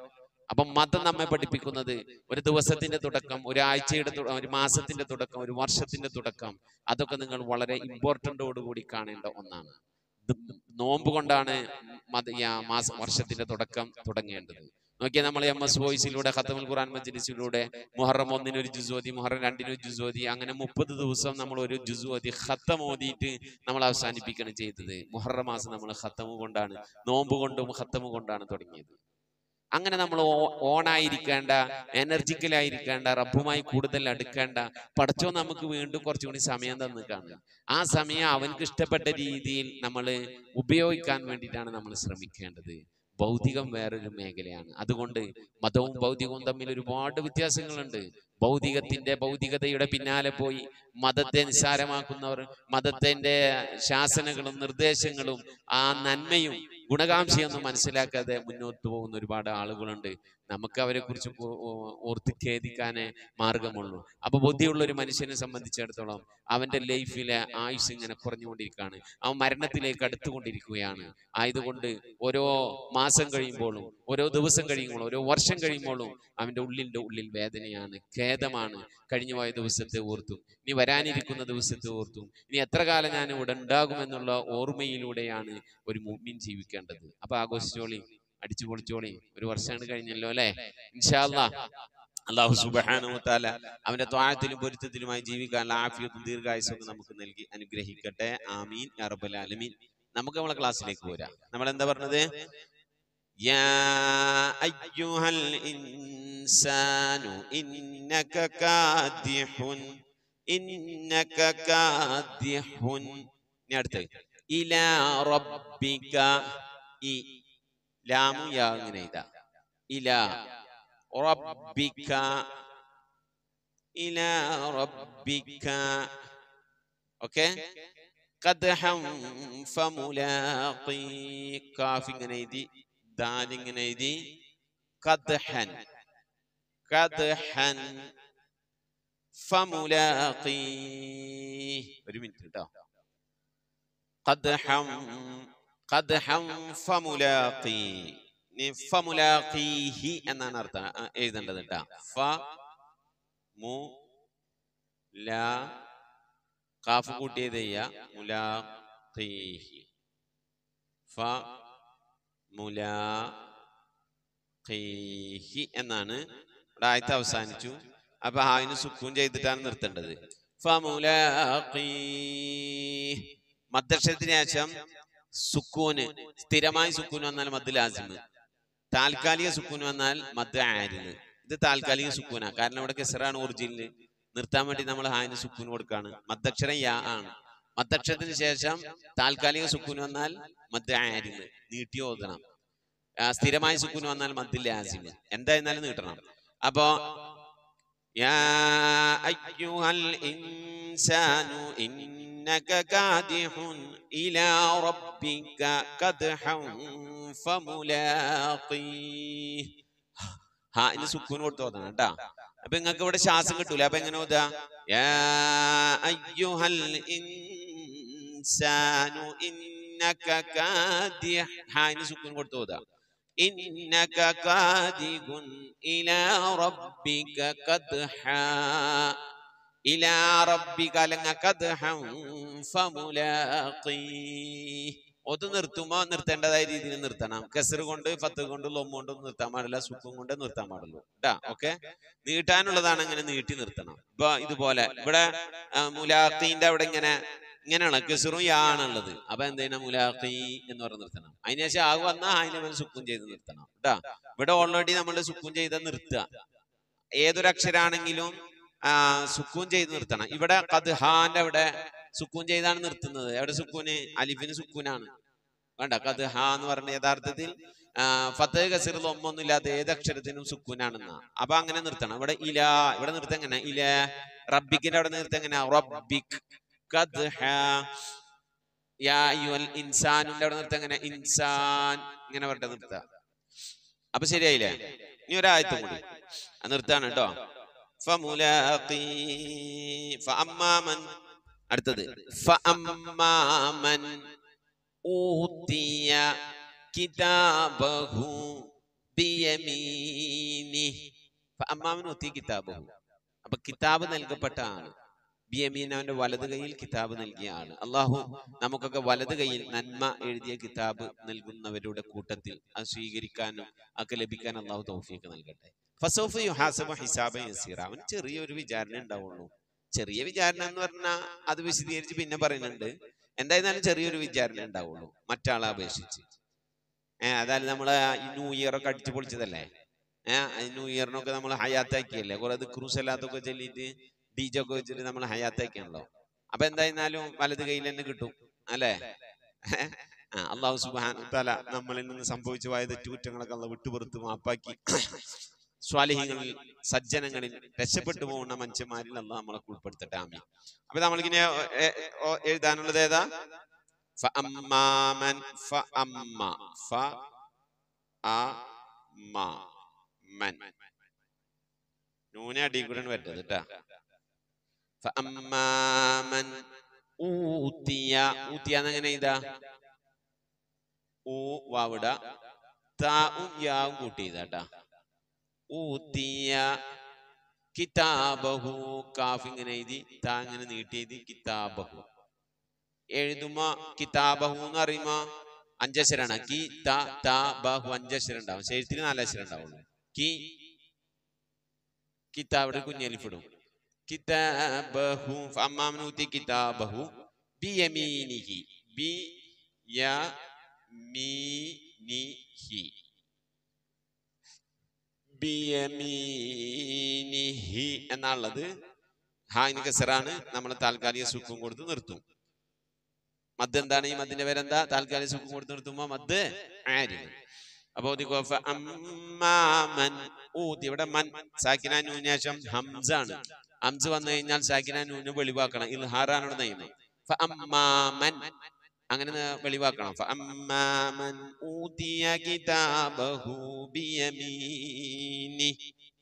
അപ്പം മതം നമ്മെ പഠിപ്പിക്കുന്നത് ഒരു ദിവസത്തിന്റെ തുടക്കം ഒരാഴ്ചയുടെ തു- ഒരു മാസത്തിന്റെ തുടക്കം ഒരു വർഷത്തിന്റെ തുടക്കം അതൊക്കെ നിങ്ങൾ വളരെ ഇമ്പോർട്ടൻ്റോടുകൂടി കാണേണ്ട ഒന്നാണ് ഇത് നോമ്പ് കൊണ്ടാണ് മത ഈ ആ മാസം വർഷത്തിന്റെ തുടക്കം തുടങ്ങേണ്ടത് നോക്കിയാൽ നമ്മൾ എം എസ് വോയിസിലൂടെ ഖത്തമുൽ ഖുർആൻ മജ്ലിസിലൂടെ മുഹറം ഒന്നിന് ഒരു ജുസോതി മുഹറം രണ്ടിന് ഒരു ജുസോതി അങ്ങനെ മുപ്പത് ദിവസം നമ്മൾ ഒരു ജുസോതി ഖത്തം ഓതിയിട്ട് നമ്മൾ അവസാനിപ്പിക്കണം ചെയ്തത് മുഹറം മാസം നമ്മൾ ഖത്തമ് കൊണ്ടാണ് നോമ്പ് കൊണ്ടും ഖത്തമ് കൊണ്ടാണ് തുടങ്ങിയത് അങ്ങനെ നമ്മൾ ഓണായിരിക്കേണ്ട എനർജിക്കലായിരിക്കേണ്ട റബ്ബുമായി കൂടുതൽ അടുക്കേണ്ട പഠിച്ചോ നമുക്ക് വീണ്ടും കുറച്ചുകൂടി സമയം തന്നു കാണുക ആ സമയം അവനക്ക് ഇഷ്ടപ്പെട്ട രീതിയിൽ നമ്മൾ ഉപയോഗിക്കാൻ വേണ്ടിയിട്ടാണ് നമ്മൾ ശ്രമിക്കേണ്ടത് ഭൗതികം വേറൊരു മേഖലയാണ് അതുകൊണ്ട് മതവും ഭൗതികവും തമ്മിൽ ഒരുപാട് വ്യത്യാസങ്ങളുണ്ട് ഭൗതികത്തിന്റെ ഭൗതികതയുടെ പിന്നാലെ പോയി മതത്തെ നിസ്സാരമാക്കുന്നവർ മതത്തിന്റെ ശാസനകളും നിർദ്ദേശങ്ങളും ആ നന്മയും ഗുണകാംക്ഷയൊന്നും മനസ്സിലാക്കാതെ മുന്നോട്ട് പോകുന്ന ഒരുപാട് ആളുകളുണ്ട് നമുക്ക് അവരെ കുറിച്ച് ഓർത്ത് ഖേദിക്കാനേ മാർഗമുള്ളൂ അപ്പൊ ബുദ്ധിയുള്ള ഒരു മനുഷ്യനെ സംബന്ധിച്ചിടത്തോളം അവന്റെ ലൈഫിലെ ആയുസ് ഇങ്ങനെ കുറഞ്ഞുകൊണ്ടിരിക്കുകയാണ് അവൻ മരണത്തിലേക്ക് അടുത്തുകൊണ്ടിരിക്കുകയാണ് ആയതുകൊണ്ട് ഓരോ മാസം കഴിയുമ്പോഴും ഓരോ ദിവസം കഴിയുമ്പോഴും ഓരോ വർഷം കഴിയുമ്പോഴും അവന്റെ ഉള്ളിന്റെ ഉള്ളിൽ വേദനയാണ് ഖേദമാണ് കഴിഞ്ഞു പോയ ദിവസത്തെ ഓർത്തും ഇനി വരാനിരിക്കുന്ന ദിവസത്തെ ഓർത്തും ഇനി എത്ര കാലം ഞാൻ ഇവിടെ ഉണ്ടാകുമെന്നുള്ള ഓർമ്മയിലൂടെയാണ് ഒരു മുമ്മിൻ ജീവിക്കേണ്ടത് അപ്പൊ ആഘോഷിച്ചോളി അടിച്ചു പൊളിച്ചോളി ഒരു വർഷമാണ് കഴിഞ്ഞല്ലോ അല്ലെ ഇൻഷാല്ലാ അള്ളാഹു സുബാനു താല അവന്റെ ത്വാഴത്തിലും പൊരുത്തത്തിലുമായി ജീവിക്കാനുള്ള ആഫിയത്തും ദീർഘായുസും ഒക്കെ നമുക്ക് നൽകി അനുഗ്രഹിക്കട്ടെ ആമീൻ യാ റബ്ബൽ ആലമീൻ നമുക്ക് നമ്മളെ ക്ലാസ്സിലേക്ക് പോരാം നമ്മൾ എന്താ പറഞ്ഞത് യാ അയ്യുഹൽ ഇൻസാനു ഇന്നക കാദിഹുൻ ഇന്നക കാദിഹുൻ ഇനി അടുത്ത് ഇലാ റബ്ബിക ഈ ലാമു യാ ഇങ്ങനെ ഇതാ ഇലാ റബ്ബിക ഇലാ റബ്ബിക ഓക്കെ قدحا فملاقي കാഫ് ഇങ്ങനെ എഴുതി ദാൽ ഇങ്ങനെ എഴുതി قدحا قدحا فملاقي ഒരു മിനിറ്റ് കേട്ടോ قدحا قدحا فملاقي ഇനി ഫമുലാഖീഹി എന്നാണ് അർത്ഥം ആ, എഴുതേണ്ടത് കേട്ടോ ഫ മു ലാ കാഫ് കൂട്ടിയത് ചെയ്യ മുലാഖീഹി ഫ മുലാഖീഹി എന്നാണ് ഇവിടെ ആയത്ത് അവസാനിച്ചു അപ്പൊ ഹായിന് സുക്കൂൻ ചെയ്തിട്ടാണ് നിർത്തേണ്ടത് ഫ മുലാഖീ മദ്ദക്ഷരത്തിന് ശേഷം സുക്കൂന് സ്ഥിരമായി സുക്കൂൻ വന്നാൽ മദ് ലാസിമ് താൽക്കാലിക സുക്കൂൻ വന്നാൽ മദ് ആരിന് ഇത് താൽക്കാലിക സുക്കൂനാ കാരണം ഇവിടെ കെസറാണ് ഒറിജിനൽ നിർത്താൻ വേണ്ടി നമ്മൾ ഹായിന് സുക്കൂൻ കൊടുക്കാണ് മദ്ദക്ഷരം യാ ആണ് മദ്ദക്ഷരത്തിന് ശേഷം താൽക്കാലിക സുക്കൂൻ വന്നാൽ മദ് ആരിന് നീട്ടി ഓതണം ആ, സ്ഥിരമായ സുക്കൂൻ വന്നാൽ മദ് ലാസിമ് എന്തായിരുന്നാലും നീട്ടണം അപ്പോ യാ അയ്യുഹൽ ഇൻസാനു ഇന്നക കാദിഹുൻ ഇലാ റബ്ബിക കദ്ഹൻ ഫമുലാഖീ ഹാ ഇനി സുക്കൂൻ കൊടുത്ത് ഓതണം കേട്ടാ അപ്പൊ നിങ്ങൾക്ക് ഇവിടെ ശ്വാസം കിട്ടൂല അപ്പൊ എങ്ങനെ ഓതാ യാ അയ്യുഹൽ ഇൻസാനു ഇന്നക കാദിഹ് ഹാ ഇനി സുക്കൂൻ കൊടുത്ത് ഓതാ إنك كادح إلى ربك كدحا إلى ربك لن كدحا فملاقيه ഒന്ന് നിർത്തുമ്പോ നിർത്തേണ്ടതായ രീതിയിൽ നിർത്തണം കസർ കൊണ്ട് ഫത്ത് കൊണ്ട് ലൊമ്മ കൊണ്ട് നിർത്താൻ പാടില്ല സുഖം കൊണ്ട് നിർത്താൻ പാടുള്ളൂ കേട്ടാ ഓക്കെ നീട്ടാനുള്ളതാണ് ഇങ്ങനെ നീട്ടി നിർത്തണം ഇപ്പൊ ഇതുപോലെ ഇവിടെ ആ, മുലാഖീന്റെ അവിടെ ഇങ്ങനെ ഇങ്ങനെയാണ് കെസറും യാ ആണുള്ളത് അപ്പൊ എന്തിനാ മുലാഖി എന്ന് പറഞ്ഞ് നിർത്തണം അതിനുശേഷം ആകെ വന്നാൽ അതിനെ മേലെ സുക്കും ചെയ്ത് നിർത്തണം കേട്ടാ ഇവിടെ ഓൾറെഡി നമ്മൾ സുക്കും ചെയ്ത് നിർത്തുക ഏതൊരു അക്ഷരാണെങ്കിലും ആ സുക്കൂൻ ചെയ്ത് നിർത്തണം ഇവിടെ കദ്ഹാന്റെ അവിടെ സുക്കൂൻ ചെയ്താണ് നിർത്തുന്നത് എവിടെ സുക്കൂന് അലിഫിന് സുക്കൂനാണ് വേണ്ട കത് ഹ എന്ന് പറഞ്ഞ യഥാർത്ഥത്തിൽ ഫത്തഹ് കസീർ ഒന്നൊന്നും ഇല്ലാത്ത ഏത് അക്ഷരത്തിനും സുക്കൂനാണെന്ന അപ്പൊ അങ്ങനെ നിർത്തണം ഇവിടെ ഇല ഇവിടെ നിർത്ത എങ്ങനെ ഇല റബ്ബിക്കിന്റെ അവിടെ നിർത്ത എങ്ങനെ റബ്ബിക് കദ്ഹ യാ അയ്യുഹൽ ഇൻസാനിന്റെ അവിടെ നിർത്ത എങ്ങനെ ഇൻസാൻ ഇങ്ങനെ പറഞ്ഞ നിർത്ത അപ്പൊ ശരിയായില്ലേ ഇനി ഒരായത്തും കൂടി അത് നിർത്താണ് കേട്ടോ ഫമുലാഖി ഫഅമ്മാമൻ അടുത്തത് ഫഅമ്മാമൻ ഊതിയ കിതാബഹു ബിയമീനി അമ്മാമൻ ഒത്തി കിതാബഹു അപ്പൊ കിതാബ് നൽകപ്പെട്ട ആണ് ബിയമീൻ അവന്റെ വലത് കൈയിൽ കിതാബ് നൽകിയ ആള് അള്ളാഹു നമുക്കൊക്കെ വലത് കൈയിൽ നന്മ എഴുതിയ കിതാബ് നൽകുന്നവരുടെ കൂട്ടത്തിൽ അത് സ്വീകരിക്കാനും ഒക്കെ ലഭിക്കാൻ അള്ളാഹു തൗഫീഖ് നൽകട്ടെ ഫസോഫ് യുഹാസബ ഹിസാബ യസീറ അവൻ ചെറിയൊരു വിചാരണ ഉണ്ടാവുള്ളൂ ചെറിയ വിചാരണ എന്ന് പറഞ്ഞാൽ അത് വിശദീകരിച്ച് പിന്നെ പറയുന്നുണ്ട് എന്തായിരുന്നാലും ചെറിയൊരു വിചാരണ ഉണ്ടാവുള്ളൂ മറ്റാളെ അപേക്ഷിച്ച് ഏഹ് അതായത് നമ്മളെ ഈ ന്യൂ ഇയർ ഒക്കെ അടിച്ചു പൊളിച്ചതല്ലേ ഏഹ് ന്യൂ ഇയറിനൊക്കെ നമ്മൾ ഹയാത്താക്കിയല്ലേ കുറെ ക്രൂസല്ലാത്തൊക്കെ ചൊല്ലിയിട്ട് ഡി ജെ ഒക്കെ വെച്ചിട്ട് നമ്മൾ ഹയാത്താക്കിയാണല്ലോ അപ്പൊ എന്തായിരുന്നാലും വലത് കയ്യിൽ തന്നെ കിട്ടും അല്ലേ ആ, അള്ളാഹു സുബാൻ തല നമ്മളിൽ നിന്ന് സംഭവിച്ചു പോയ തെറ്റുകുറ്റങ്ങളൊക്കെ അള്ള വിട്ടുപുറത്ത് മാപ്പാക്കി സ്വാലിഹ്യങ്ങളിൽ സജ്ജനങ്ങളിൽ രക്ഷപ്പെട്ടു പോകുന്ന മനുഷ്യന്മാരിൽ അല്ല നമ്മളെ ഉൾപ്പെടുത്തട്ടെ ആമി അപ്പൊ നമ്മളിങ്ങനെ ഏ, ഓ, എഴുതാനുള്ളത് ഏതാ ഫഅമ്മാമൻ ഫഅമ്മ ഫ അ മ മൻ നൂനെ അടി കൂടെ വരരുത് കേട്ടാ ഫഅമ്മാമൻ ഊത്തിയ ഊത്തിയ എന്നെങ്ങനെ ഇതാ ഊ വാവിട താവും യാവും കൂട്ടി ഇതാട്ടാ ഊത്തിയ കിതാബഹു കാഫ് ഇങ്ങനെ എഴുതി താ ഇങ്ങനെ നീട്ടി എഴുതി കിതാബഹു എഴുതുമ്പോ കിതാബഹു എന്ന് പറയുമ്പോ അഞ്ചക്ഷരാണ് കി ത ത ബഹു അഞ്ചക്ഷരം ഉണ്ടാവും പക്ഷെ എഴുത്തിൽ നാലക്ഷരം ഉണ്ടാവുള്ളൂ കി കിതാബിടെ കുഞ്ഞലിഫിടും കിതാബഹു അമ്മാമനൂത്തി കിതാബഹു ബിയമീനിഹി ബി യ മീ നി ഹി ബിയമീനിഹി എന്നുള്ളത് ഹായിന് കസറാണ് നമ്മൾ താൽക്കാലിക സുഖം കൊടുത്ത് നിർത്തും മദ് എന്താണ് ഈ മദ്ദിന്റെ പേരെന്താ താൽക്കാലിക സുഖം കൊടുത്ത് നിർത്തുമ്പോ മദ് ആരിന് അപ്പൊ ഓതിക്കോ, ഫഅമ്മാമൻ ഊതി ഇവിടെ മൻ സാക്കിന നൂന്യാശം ഹംസ ആണ് ഹംസ് വന്നു കഴിഞ്ഞാൽ സാക്കിന നൂന് വെളിവാക്കണം ഇൽഹാറാണ് നിയമം ഫഅമ്മാമൻ അങ്ങനെ ന- വെളിവാക്കണം ഫഅമ്മാമൻ ഊതിയ കിതാബഹു ബിയമീനി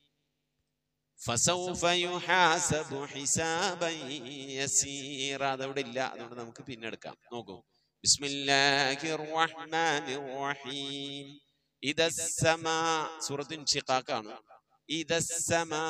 فسوف يحاسب حسابا يسيرا അതവിടെ ഇല്ല അതുകൊണ്ട് നമുക്ക് പിന്നെ എടുക്കാം നോക്കൂ ബിസ്മില്ലാഹിർ റഹ്മാനിർ റഹീം ഇദ സമാ സൂറത്ത് ഇൻഷിഖാഖ് ആണ് ഇദ സമാ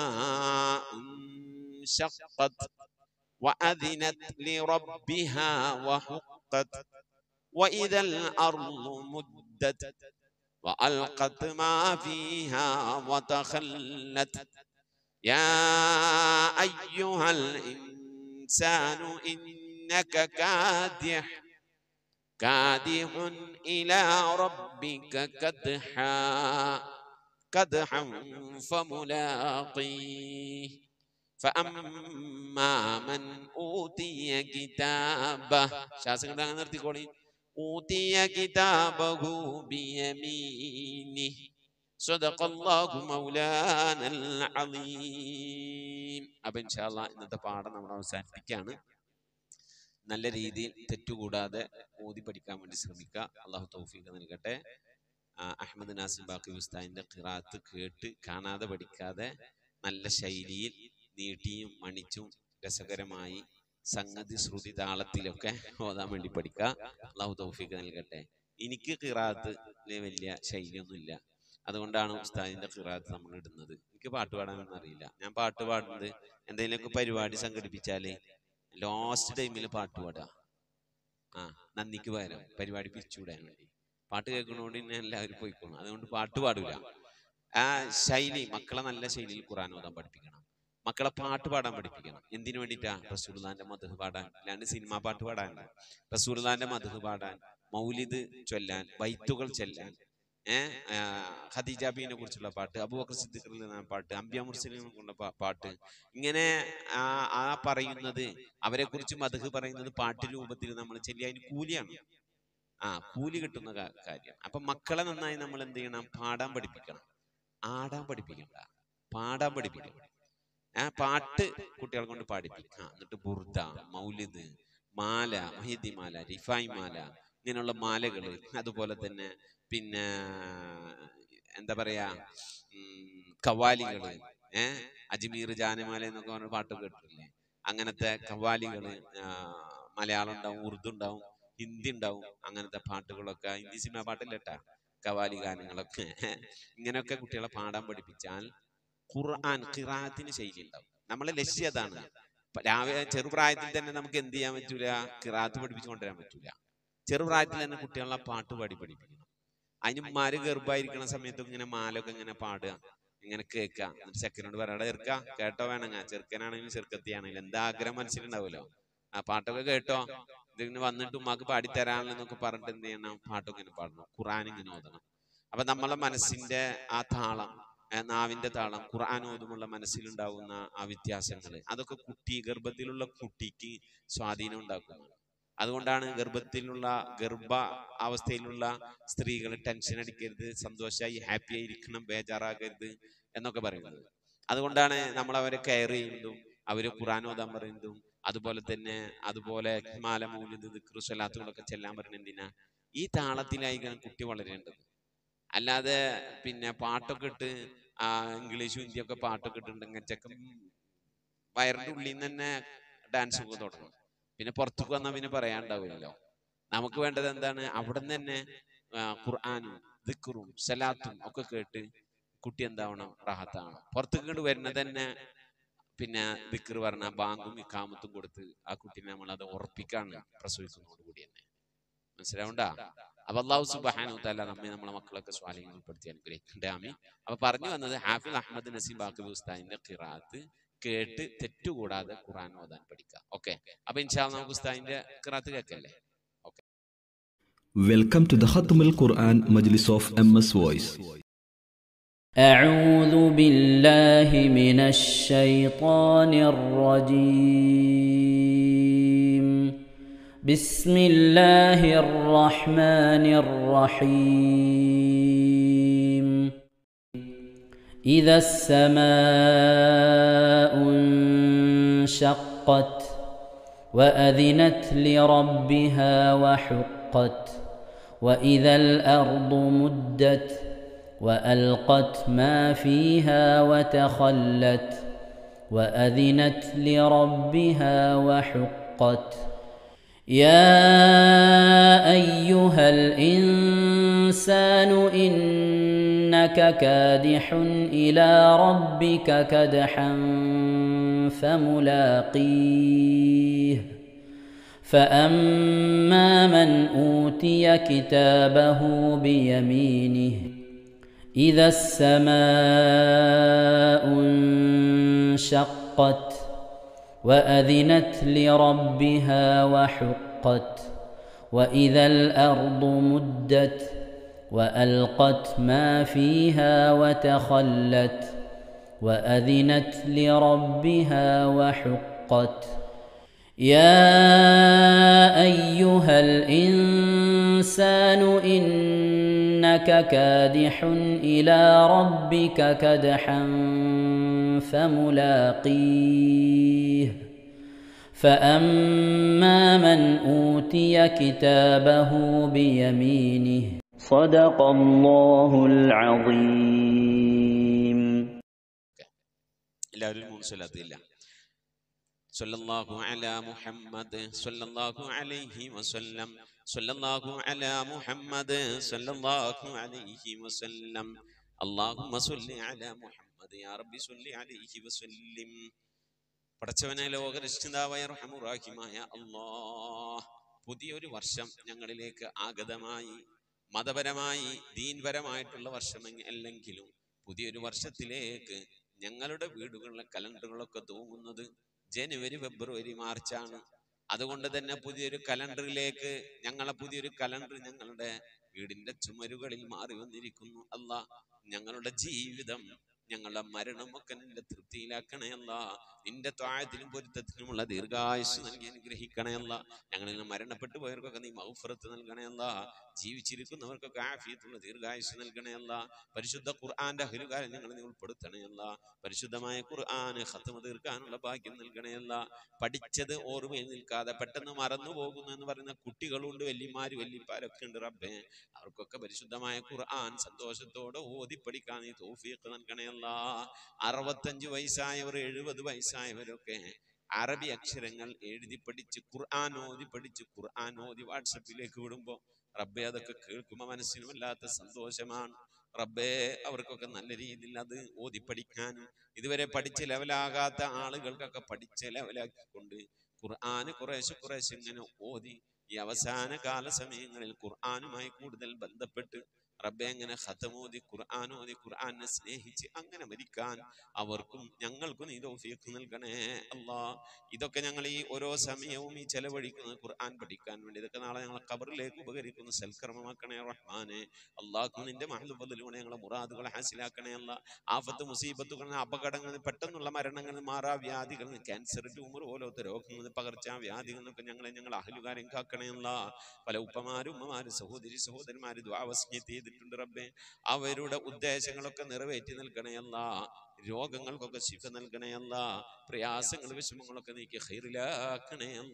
انشقت وأذنت لربها وحقت وإذا الأرض مدت وألقت ما فيها وتخلت يا أيها الإنسان إنك كادح كادح إلى ربك كدحا كدحا فملاقيه فأما من أوتي كتابه ശാസ്ത്രം അങ്ങനെ നിർത്തിക്കോളി أوتي كتابه بيمينه صدق الله مولانا العظيم അപ്പൊ ഇൻഷാല്ല ഇന്നത്തെ പാഠം നമ്മൾ അവസാനിപ്പിക്കുകയാണ് നല്ല രീതിയിൽ തെറ്റുകൂടാതെ ഓതി പഠിക്കാൻ വേണ്ടി ശ്രമിക്കുക അള്ളാഹു തൗഫീഖ് നൽകട്ടെ ആ, അഹമ്മദ് നാസിം ബാക്കി ഉസ്താദിന്റെ ഖിറാത്ത് കേട്ട് കാണാതെ പഠിക്കാതെ നല്ല ശൈലിയിൽ നീട്ടിയും മണിച്ചും രസകരമായി സംഗതി ശ്രുതി താളത്തിലൊക്കെ ഓതാൻ വേണ്ടി പഠിക്കുക അള്ളാഹു തൗഫീഖ് നൽകട്ടെ എനിക്ക് ഖിറാത്തിലെ വലിയ ശൈലിയൊന്നുമില്ല അതുകൊണ്ടാണ് ഉസ്താദിന്റെ ഖിറാത്ത് നമ്മൾ ഇടുന്നത് എനിക്ക് പാട്ട് പാടാനൊന്നും അറിയില്ല ഞാൻ പാട്ട് പാടുന്നത് എന്തെങ്കിലുമൊക്കെ പരിപാടി സംഘടിപ്പിച്ചാല് ലാസ്റ്റ് ടൈമിൽ പാട്ട് പാടുക ആ നന്ദിക്ക് പകരം പരിപാടി പിരിച്ചുവിടാൻ വേണ്ടി പാട്ട് കേൾക്കണോണ്ട് തന്നെ എല്ലാവരും പോയിക്കോളും അതുകൊണ്ട് പാട്ട് പാടൂല ആ ശൈലി മക്കളെ നല്ല ശൈലിയിൽ ഖുറാൻ ഓതാൻ പഠിപ്പിക്കണം മക്കളെ പാട്ട് പാടാൻ പഠിപ്പിക്കണം എന്തിനു വേണ്ടിയിട്ടാ റസൂൽദാന്റെ മധു പാടാൻ അല്ലാണ്ട് സിനിമാ പാട്ട് പാടാൻ റസൂൽദാന്റെ മധു പാടാൻ മൗലിദ് ചൊല്ലാൻ വൈത്തുകൾ ചെല്ലാൻ ഏഹ് ഖദീജ ബീനെ കുറിച്ചുള്ള പാട്ട് അബൂബക്കർ സിദ്ദീഖിന്റെ പാട്ട് അംബിയ മുർസലിനെ കൊണ്ട പാ- പാട്ട് ഇങ്ങനെ ആ ആ പറയുന്നത് അവരെ കുറിച്ച് മധു പറയുന്നത് പാട്ട് രൂപത്തിൽ നമ്മൾ ചെല്ലിയ അതിന് കൂലിയാണ് ആ കൂലി കിട്ടുന്ന കാ- കാര്യം അപ്പൊ മക്കളെ നന്നായി നമ്മൾ എന്ത് ചെയ്യണം പാടാൻ പഠിപ്പിക്കണം ആടാൻ പഠിപ്പിക്കണ്ട പാടാൻ പഠിപ്പിക്കണം ആ പാട്ട് കുട്ടികളെ കൊണ്ട് പാടിപ്പിക്കാം എന്നിട്ട് ബുർദ മൗലിദ് മാല മഹിദി മാല റിഫായ് മാല ഇങ്ങനെയുള്ള മാലകള് അതുപോലെ തന്നെ പിന്നെ എന്താ പറയാ ഉം, കവാലികള് ഏഹ് അജ്മീർ ജാനമാല എന്നൊക്കെ പറഞ്ഞ പാട്ട് കേട്ടിട്ടില്ലേ അങ്ങനത്തെ കവാലികള് ആ, മലയാളം ഉണ്ടാവും ഉറുദു ഉണ്ടാവും ഹിന്ദി ഉണ്ടാവും അങ്ങനത്തെ പാട്ടുകളൊക്കെ ഹിന്ദി സിനിമ പാട്ടില്ലട്ടാ കവാലി ഗാനങ്ങളൊക്കെ ഇങ്ങനെയൊക്കെ കുട്ടികളെ പാടാൻ പഠിപ്പിച്ചാൽ ഖുർആൻ ഖിറാത്തിന് ശൈലി ഉണ്ടാവും നമ്മളെ ലക്ഷ്യം അതാണ് പ- രാവിലെ ചെറുപ്രായത്തിൽ തന്നെ നമുക്ക് എന്ത് ചെയ്യാൻ പറ്റൂല ഖിറാത്ത് പഠിപ്പിച്ചു കൊണ്ടുവരാൻ പറ്റൂല ചെറുപ്രായത്തിൽ തന്നെ കുട്ടികളെ പാട്ട് പാടി പഠിപ്പിക്കണം അതിന് ഉമ്മാര് ഗർഭായിരിക്കുന്ന സമയത്തൊക്കെ ഇങ്ങനെ മാലൊക്കെ ഇങ്ങനെ പാടുക ഇങ്ങനെ കേൾക്കുക എന്നിട്ട് ചെക്കനോട് പറയടാ ചെറുക്ക കേട്ടോ വേണങ്ങ ചെറുക്കനാണെങ്കിലും ചെറുക്കത്തിയാണെങ്കിലും എന്താ ആഗ്രഹം മനസ്സിലുണ്ടാവുമല്ലോ ആ പാട്ടൊക്കെ കേട്ടോ ഇതിങ്ങനെ വന്നിട്ട് ഉമ്മാക്ക് പാടിത്തരാണെന്നൊക്കെ പറഞ്ഞിട്ട് എന്ത് ചെയ്യണം പാട്ടൊക്കെ ഇങ്ങനെ പാടണം ഖുറാൻ ഇങ്ങനെ ഓതണം അപ്പൊ നമ്മളെ മനസ്സിന്റെ ആ താളം ആ നാവിന്റെ താളം ഖുർആൻ ഓതുമുള്ള മനസ്സിലുണ്ടാവുന്ന ആ വ്യത്യാസങ്ങൾ അതൊക്കെ കുട്ടി ഗർഭത്തിലുള്ള കുട്ടിക്ക് സ്വാധീനം ഉണ്ടാക്കുന്നതാണ് അതുകൊണ്ടാണ് ഗർഭത്തിലുള്ള ഗർഭ അവസ്ഥയിലുള്ള സ്ത്രീകൾ ടെൻഷൻ അടിക്കരുത് സന്തോഷമായി ഹാപ്പി ആയിരിക്കണം ബേജാറാകരുത് എന്നൊക്കെ പറയുന്നത് അതുകൊണ്ടാണ് നമ്മൾ അവരെ കെയർ ചെയ്യുന്നതും അവര് ഖുർആൻ ഓതാൻ പറയുന്നതും അതുപോലെ തന്നെ അതുപോലെ മാല മൗലിദ് ദിക്റ് സ്വലാത്തുകളൊക്കെ ചെല്ലാൻ പറയുന്നത് എന്തിനാ ഈ താളത്തിലായിരിക്കണം കുട്ടി വളരേണ്ടത് അല്ലാതെ പിന്നെ പാട്ടൊക്കെ ഇട്ട് ആ ഇംഗ്ലീഷും ഹിന്ദിയൊക്കെ പാട്ടൊക്കെ ഇട്ടിട്ടുണ്ടെങ്കിൽ ചെക്കൻ വയറിന്റെ ഉള്ളിൽ നിന്ന് തന്നെ ഡാൻസ് ഒക്കെ തുടങ്ങും പിന്നെ പുറത്തേക്ക് വന്നാൽ പിന്നെ പറയാണ്ടാവില്ലല്ലോ നമുക്ക് വേണ്ടത് എന്താണ് അവിടെ നിന്ന് തന്നെ ആ, ഖുർആനും ദിക്റും സലാത്തും ഒക്കെ കേട്ട് കുട്ടി എന്താവണം റാഹത്താവണം പുറത്തേക്ക് ഇങ്ങോട്ട് വരുന്നത് തന്നെ പിന്നെ ദിക്ർ പറഞ്ഞ ബാങ്കും ഇക്കാമത്തും കൊടുത്ത് ആ കുട്ടീനെ നമ്മൾ അത് ഉറപ്പിക്കാണ് പ്രസവിക്കുന്നതോട് കൂടി തന്നെ മനസ്സിലാവണ്ട അപ്പൊ അള്ളാഹു സുബാനു താല നമ്മെ നമ്മളെ മക്കളൊക്കെ സ്വാലിങ്ങൾ ഉൾപ്പെടുത്തി അനുഗ്രഹിക്കണ്ടേ ആമി അപ്പൊ പറഞ്ഞു വന്നത് ഹാഫിൽ അഹമ്മദ് നസീം ബാക്കി ഉസ്താദിന്റെ ഖിറാത്ത് കേട്ട് തെറ്റുകൂടാതെ ഖുറാൻ ഓതാൻ പഠിക്കാം ഓക്കെ അപ്പൊ ഇൻഷാ അല്ലാ നമുക്ക് ഉസ്താദിന്റെ ഖിറാത്ത് കേൾക്കല്ലേ Welcome to the Khatmul Quran Majlis of MS Voice. أعوذ بالله من الشيطان الرجيم بسم الله الرحمن الرحيم إذا السماء انشقت وأذنت لربها وحقت وإذا الأرض مدت وألقت ما فيها وتخلت وأذنت لربها وحقت يا أيها الإنسان إنك كادح إلى ربك كدحا فملاقيه فأما من أوتي كتابه بيمينه إذا السماء انشقت وأذنت لربها وحقت وإذا الأرض مدت وألقت ما فيها وتخلت وأذنت لربها وحقت يا أيها الإنسان إنك كادح إلى ربك كدحا فملاقيه فأما من أوتي كتابه بيمينه صدق الله العظيم എല്ലാവരും മൂന്ന് സ്വലാത്തില്ല സല്ലല്ലാഹു അലാ മുഹമ്മദ് സല്ലല്ലാഹു അലൈഹി വസല്ലം സല്ലല്ലാഹു അലാ മുഹമ്മദ് സല്ലല്ലാഹു അലൈഹി വസല്ലം അല്ലാഹുമ്മ സ്വല്ലി അലാ മുഹമ്മദ് യാ റബ്ബി സ്വല്ലി അലൈഹി വസല്ലിം പടച്ചവനെ ലോകരക്ഷിതാവായ റഹമുറാഹിമായ അല്ലാഹ് പുതിയൊരു വർഷം ഞങ്ങളിലേക്ക് ആഗതമായി മതപരമായി ദീൻപരമായിട്ടുള്ള വർഷം അല്ലെങ്കിലും പുതിയൊരു വർഷത്തിലേക്ക് ഞങ്ങളുടെ വീടുകളിലെ കലണ്ടറുകളൊക്കെ തൂങ്ങുന്നത് ജനുവരി ഫെബ്രുവരി മാർച്ചാണ് അതുകൊണ്ട് തന്നെ പുതിയൊരു കലണ്ടറിലേക്ക് ഞങ്ങളെ പുതിയൊരു കലണ്ടർ ഞങ്ങളുടെ വീടിന്റെ ചുമരുകളിൽ മാറി വന്നിരിക്കുന്നു അല്ല ഞങ്ങളുടെ ജീവിതം ഞങ്ങളുടെ മരണമൊക്കെ നിന്റെ തൃപ്തിയിലാക്കണേ അല്ല നിന്റെ ത്വാഴത്തിനും പൊരുത്തത്തിനുമുള്ള ദീർഘായുസ് നൽകി അനുഗ്രഹിക്കണേ അല്ല ഞങ്ങളിൽ നിന്ന് മരണപ്പെട്ടു പോയവർക്കൊക്കെ നീ മൗഫറത്ത് നൽകണേ അല്ല ജീവിച്ചിരിക്കുന്നവർക്കൊക്കെ ആഫിയത്തുള്ള ദീർഘായുസ് നൽകണേ അല്ല പരിശുദ്ധ ഖുർആന്റെ അഹലുകാരെ ഞങ്ങൾ നീ ഉൾപ്പെടുത്തണേ അല്ല പരിശുദ്ധമായ ഖുർആന് ഖത്തമ തീർക്കാനുള്ള ഭാഗ്യം നൽകണേ അല്ല പഠിച്ചത് ഓർമ്മയിൽ നിൽക്കാതെ പെട്ടെന്ന് മറന്നു പോകുന്നു എന്ന് പറയുന്ന കുട്ടികളുണ്ട് വല്യമാര് വല്യപ്പാരൊക്കെ ഉണ്ട് റബ്ബേ അവർക്കൊക്കെ പരിശുദ്ധമായ ഖുർആൻ സന്തോഷത്തോടെ ഓതി പഠിക്കാൻ നീ തൗഫീഖ് നൽകണേ അല്ല അറുപത്തഞ്ച് വയസ്സായവർ എഴുപത് വയസ്സായവരൊക്കെ അറബി അക്ഷരങ്ങൾ എഴുതി പഠിച്ച് ഖുർആൻ ഓതി പഠിച്ച് ഖുർആൻ ഓതി വാട്സപ്പിലേക്ക് വിടുമ്പോൾ റബ്ബെ അതൊക്കെ കേൾക്കുമ്പോൾ മനസ്സിന് വല്ലാത്ത സന്തോഷമാണ് റബ്ബേ അവർക്കൊക്കെ നല്ല രീതിയിൽ അത് ഓതി പഠിക്കാനും ഇതുവരെ പഠിച്ച് ലെവലാകാത്ത ആളുകൾക്കൊക്കെ പഠിച്ച് ലെവലാക്കിക്കൊണ്ട് ഖുർആന് കുറേശ്ശെ കുറേശ്ശെ ഇങ്ങനെ ഓതി ഈ അവസാന കാല സമയങ്ങളിൽ ഖുർആനുമായി കൂടുതൽ ബന്ധപ്പെട്ട് റബ്ബെ അങ്ങനെ ഖത്തമോദി ഖുർആാനോദി ഖുർആനെ സ്നേഹിച്ച് അങ്ങനെ മരിക്കാൻ അവർക്കും ഞങ്ങൾക്കും നീ തൗഫീഖ് നൽകണേ അല്ലാ ഇതൊക്കെ ഞങ്ങൾ ഈ ഓരോ സമയവും ഈ ചെലവഴിക്കുന്നത് ഖുർആൻ പഠിക്കാൻ വേണ്ടി ഇതൊക്കെ നാളെ ഞങ്ങളെ ഖബറിലേക്ക് ഉപകരിക്കുന്ന സൽക്കർമ്മമാക്കണേ റഹ്മാനെ അള്ളാഹു നിന്റെ മഹലുബദിലൂടെ ഞങ്ങളെ മുറാദുകളെ ഹാസിലാക്കണേ അല്ല ആഫത്ത് മുസീബത്തുകൾ അപകടങ്ങൾ പെട്ടെന്നുള്ള മരണങ്ങൾ മാറാ വ്യാധികൾ ക്യാൻസർ ട്യൂമർ പോലത്തെ രോഗങ്ങൾ പകർച്ച വ്യാധികളൊക്കെ ഞങ്ങളെ ഞങ്ങൾ അഹലുകാരും കാക്കണേ അല്ല പല ഉപ്പമാരും ഉമ്മമാരും സഹോദരി സഹോദരന്മാര് ദ്വാവസ്യത്ത് ചെയ്തിട്ടുണ്ട് റബ്ബെ അവരുടെ ഉദ്ദേശങ്ങളൊക്കെ നിറവേറ്റി നൽകണയല്ല രോഗങ്ങൾക്കൊക്കെ ശിഫ നൽകണയല്ല പ്രയാസങ്ങൾ വിഷമങ്ങളൊക്കെ നീക്കി ഹൈറിലാക്കണയല്ല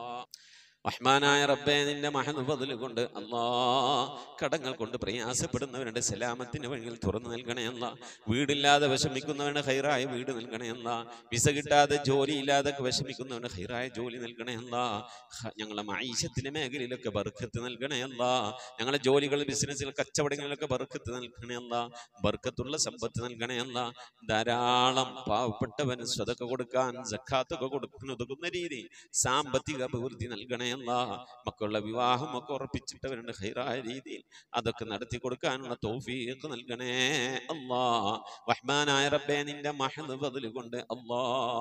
റഹ്മാനായ റബ്ബേ നിന്റെ മഹനുബതിൽ കൊണ്ട് അല്ലാ കടങ്ങൾ കൊണ്ട് പ്രയാസപ്പെടുന്നവരുടെ സലാമത്തിന് വഴിയിൽ തുറന്നു നൽകണയല്ല വീടില്ലാതെ വിഷമിക്കുന്നവന് ഹൈറായ വീട് നൽകണയല്ല വിസ കിട്ടാതെ ജോലിയില്ലാതെ വിഷമിക്കുന്നവന് ഹൈറായ ജോലി നൽകണയല്ല ഹ- ഞങ്ങളെ മൈശത്തിന്റെ മേഖലയിലൊക്കെ ബർക്കത്ത് നൽകണയല്ല ഞങ്ങളെ ജോലികൾ ബിസിനസ്സിൽ കച്ചവടങ്ങളിലൊക്കെ ബർക്കത്ത് നൽകണയല്ല ബർക്കത്തുള്ള സമ്പത്ത് നൽകണയല്ല ധാരാളം പാവപ്പെട്ടവന് സ്വതൊക്കെ കൊടുക്കാൻ സക്കാത്തൊക്കെ കൊടുക്കാൻ ഉതകുന്ന രീതി സാമ്പത്തിക അഭിവൃദ്ധി നൽകണയല്ല മക്കളുടെ വിവാഹം ഒക്കെ ഉറപ്പിച്ചിട്ടവരുണ്ട് ഹൈറായ രീതിയിൽ അതൊക്കെ നടത്തി കൊടുക്കാനുള്ള തൗഫീഖ് നൽകണേ അല്ലാ റഹ്മാനായ റബ്ബേ നിന്റെ മഹദ് ബദൽ കൊണ്ട് അല്ലാ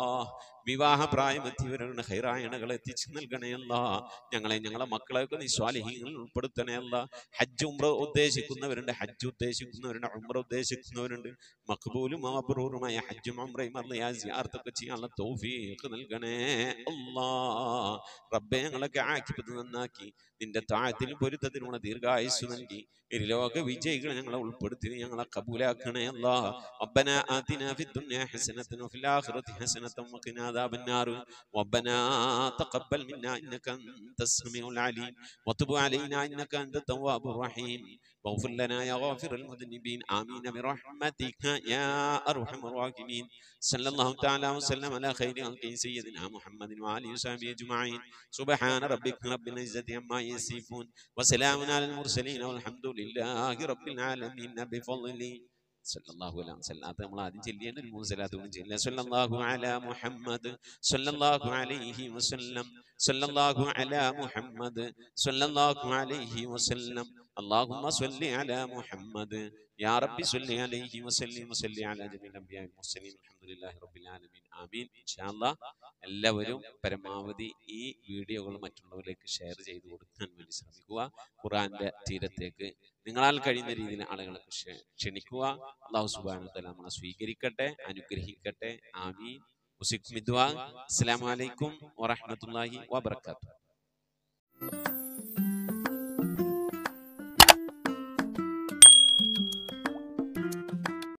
വിവാഹ പ്രായമെത്തിയവരുടെ ഹൈറായണകൾ എത്തിച്ചു നൽകണേ അല്ല ഞങ്ങളെ ഞങ്ങളെ മക്കളെയൊക്കെ നീ സ്വാലിഹീങ്ങളിൽ ഉൾപ്പെടുത്തണേ അല്ല ഹജ്ജ് ഉംറ ഉദ്ദേശിക്കുന്നവരുണ്ട് ഹജ്ജ് ഉദ്ദേശിക്കുന്നവരുണ്ട് ഉംറ ഉദ്ദേശിക്കുന്നവരുണ്ട് മഖബൂലും മബ്രൂറുമായ ഹജ്ജും ഉംറയും അല്ല സിയാർത്തൊക്കെ ചെയ്യാനുള്ള തൗഫീഖ് നൽകണേ അല്ലാ റബ്ബെ ഞങ്ങളൊക്കെ ആക്കിപ്പത് നന്നാക്കി നിന്റെ താഴത്തിലും പൊരുത്തത്തിനുള്ള ദീർഘായുസ് നൽകി ലോക വിജയികളെ ഞങ്ങളെ ഉൾപ്പെടുത്തി നീ ഞങ്ങളെ കബൂലാക്കണേ അല്ലാ ربنا آتنا في الدنيا حسنة وفي الآخرة حسنة وقنا عذاب النار ربنا تقبل منا إنك أنت السميع العليم وتب علينا إنك أنت التواب الرحيم واغفر لنا يا غافر المذنبين آمين برحمتك يا أرحم الراحمين صلى الله تعالى وسلم على خير خلقه سيدنا محمد وآله وصحبه أجمعين سبحان ربك رب العزة عما يصفون وسلام على المرسلين والحمد لله رب العالمين بفضله സല്ലല്ലാഹു അലൈഹി വസല്ലം അത് നമ്മൾ ആദ്യം ചെല്ലിയാണ് ഒരു മൂന്ന് സലാത്ത് കൂടി ചെല്ലുക സല്ലല്ലാഹു അലാ മുഹമ്മദ് സല്ലല്ലാഹു അലൈഹി വസല്ലം സല്ലല്ലാഹു അലാ മുഹമ്മദ് സല്ലല്ലാഹു അലൈഹി വസല്ലം اللهم صل على محمد يا رب صل عليه وسلم وصل على جميع الانبياء والمرسلين الحمد لله رب العالمين ആമീൻ ഇൻഷാ അല്ലാഹ് എല്ലാവരും പരമാവധി ഈ വീഡിയോകൾ മറ്റുള്ളവരിലേക്ക് ഷെയർ ചെയ്ത് കൊടുക്കാൻ വേണ്ടി ശ്രമിക്കുക ഖുറാന്റെ തീരത്തേക്ക് നിങ്ങളാൽ കഴിയുന്ന രീതിയിൽ ആളുകളെ ക്ഷ- ക്ഷണിക്കുക അള്ളാഹു സുബാനു തല നമ്മളെ സ്വീകരിക്കട്ടെ അനുഗ്രഹിക്കട്ടെ ആമീൻ അസ്സലാമു അലൈക്കും വറഹ്മത്തുള്ളാഹി വബറകാതുഹു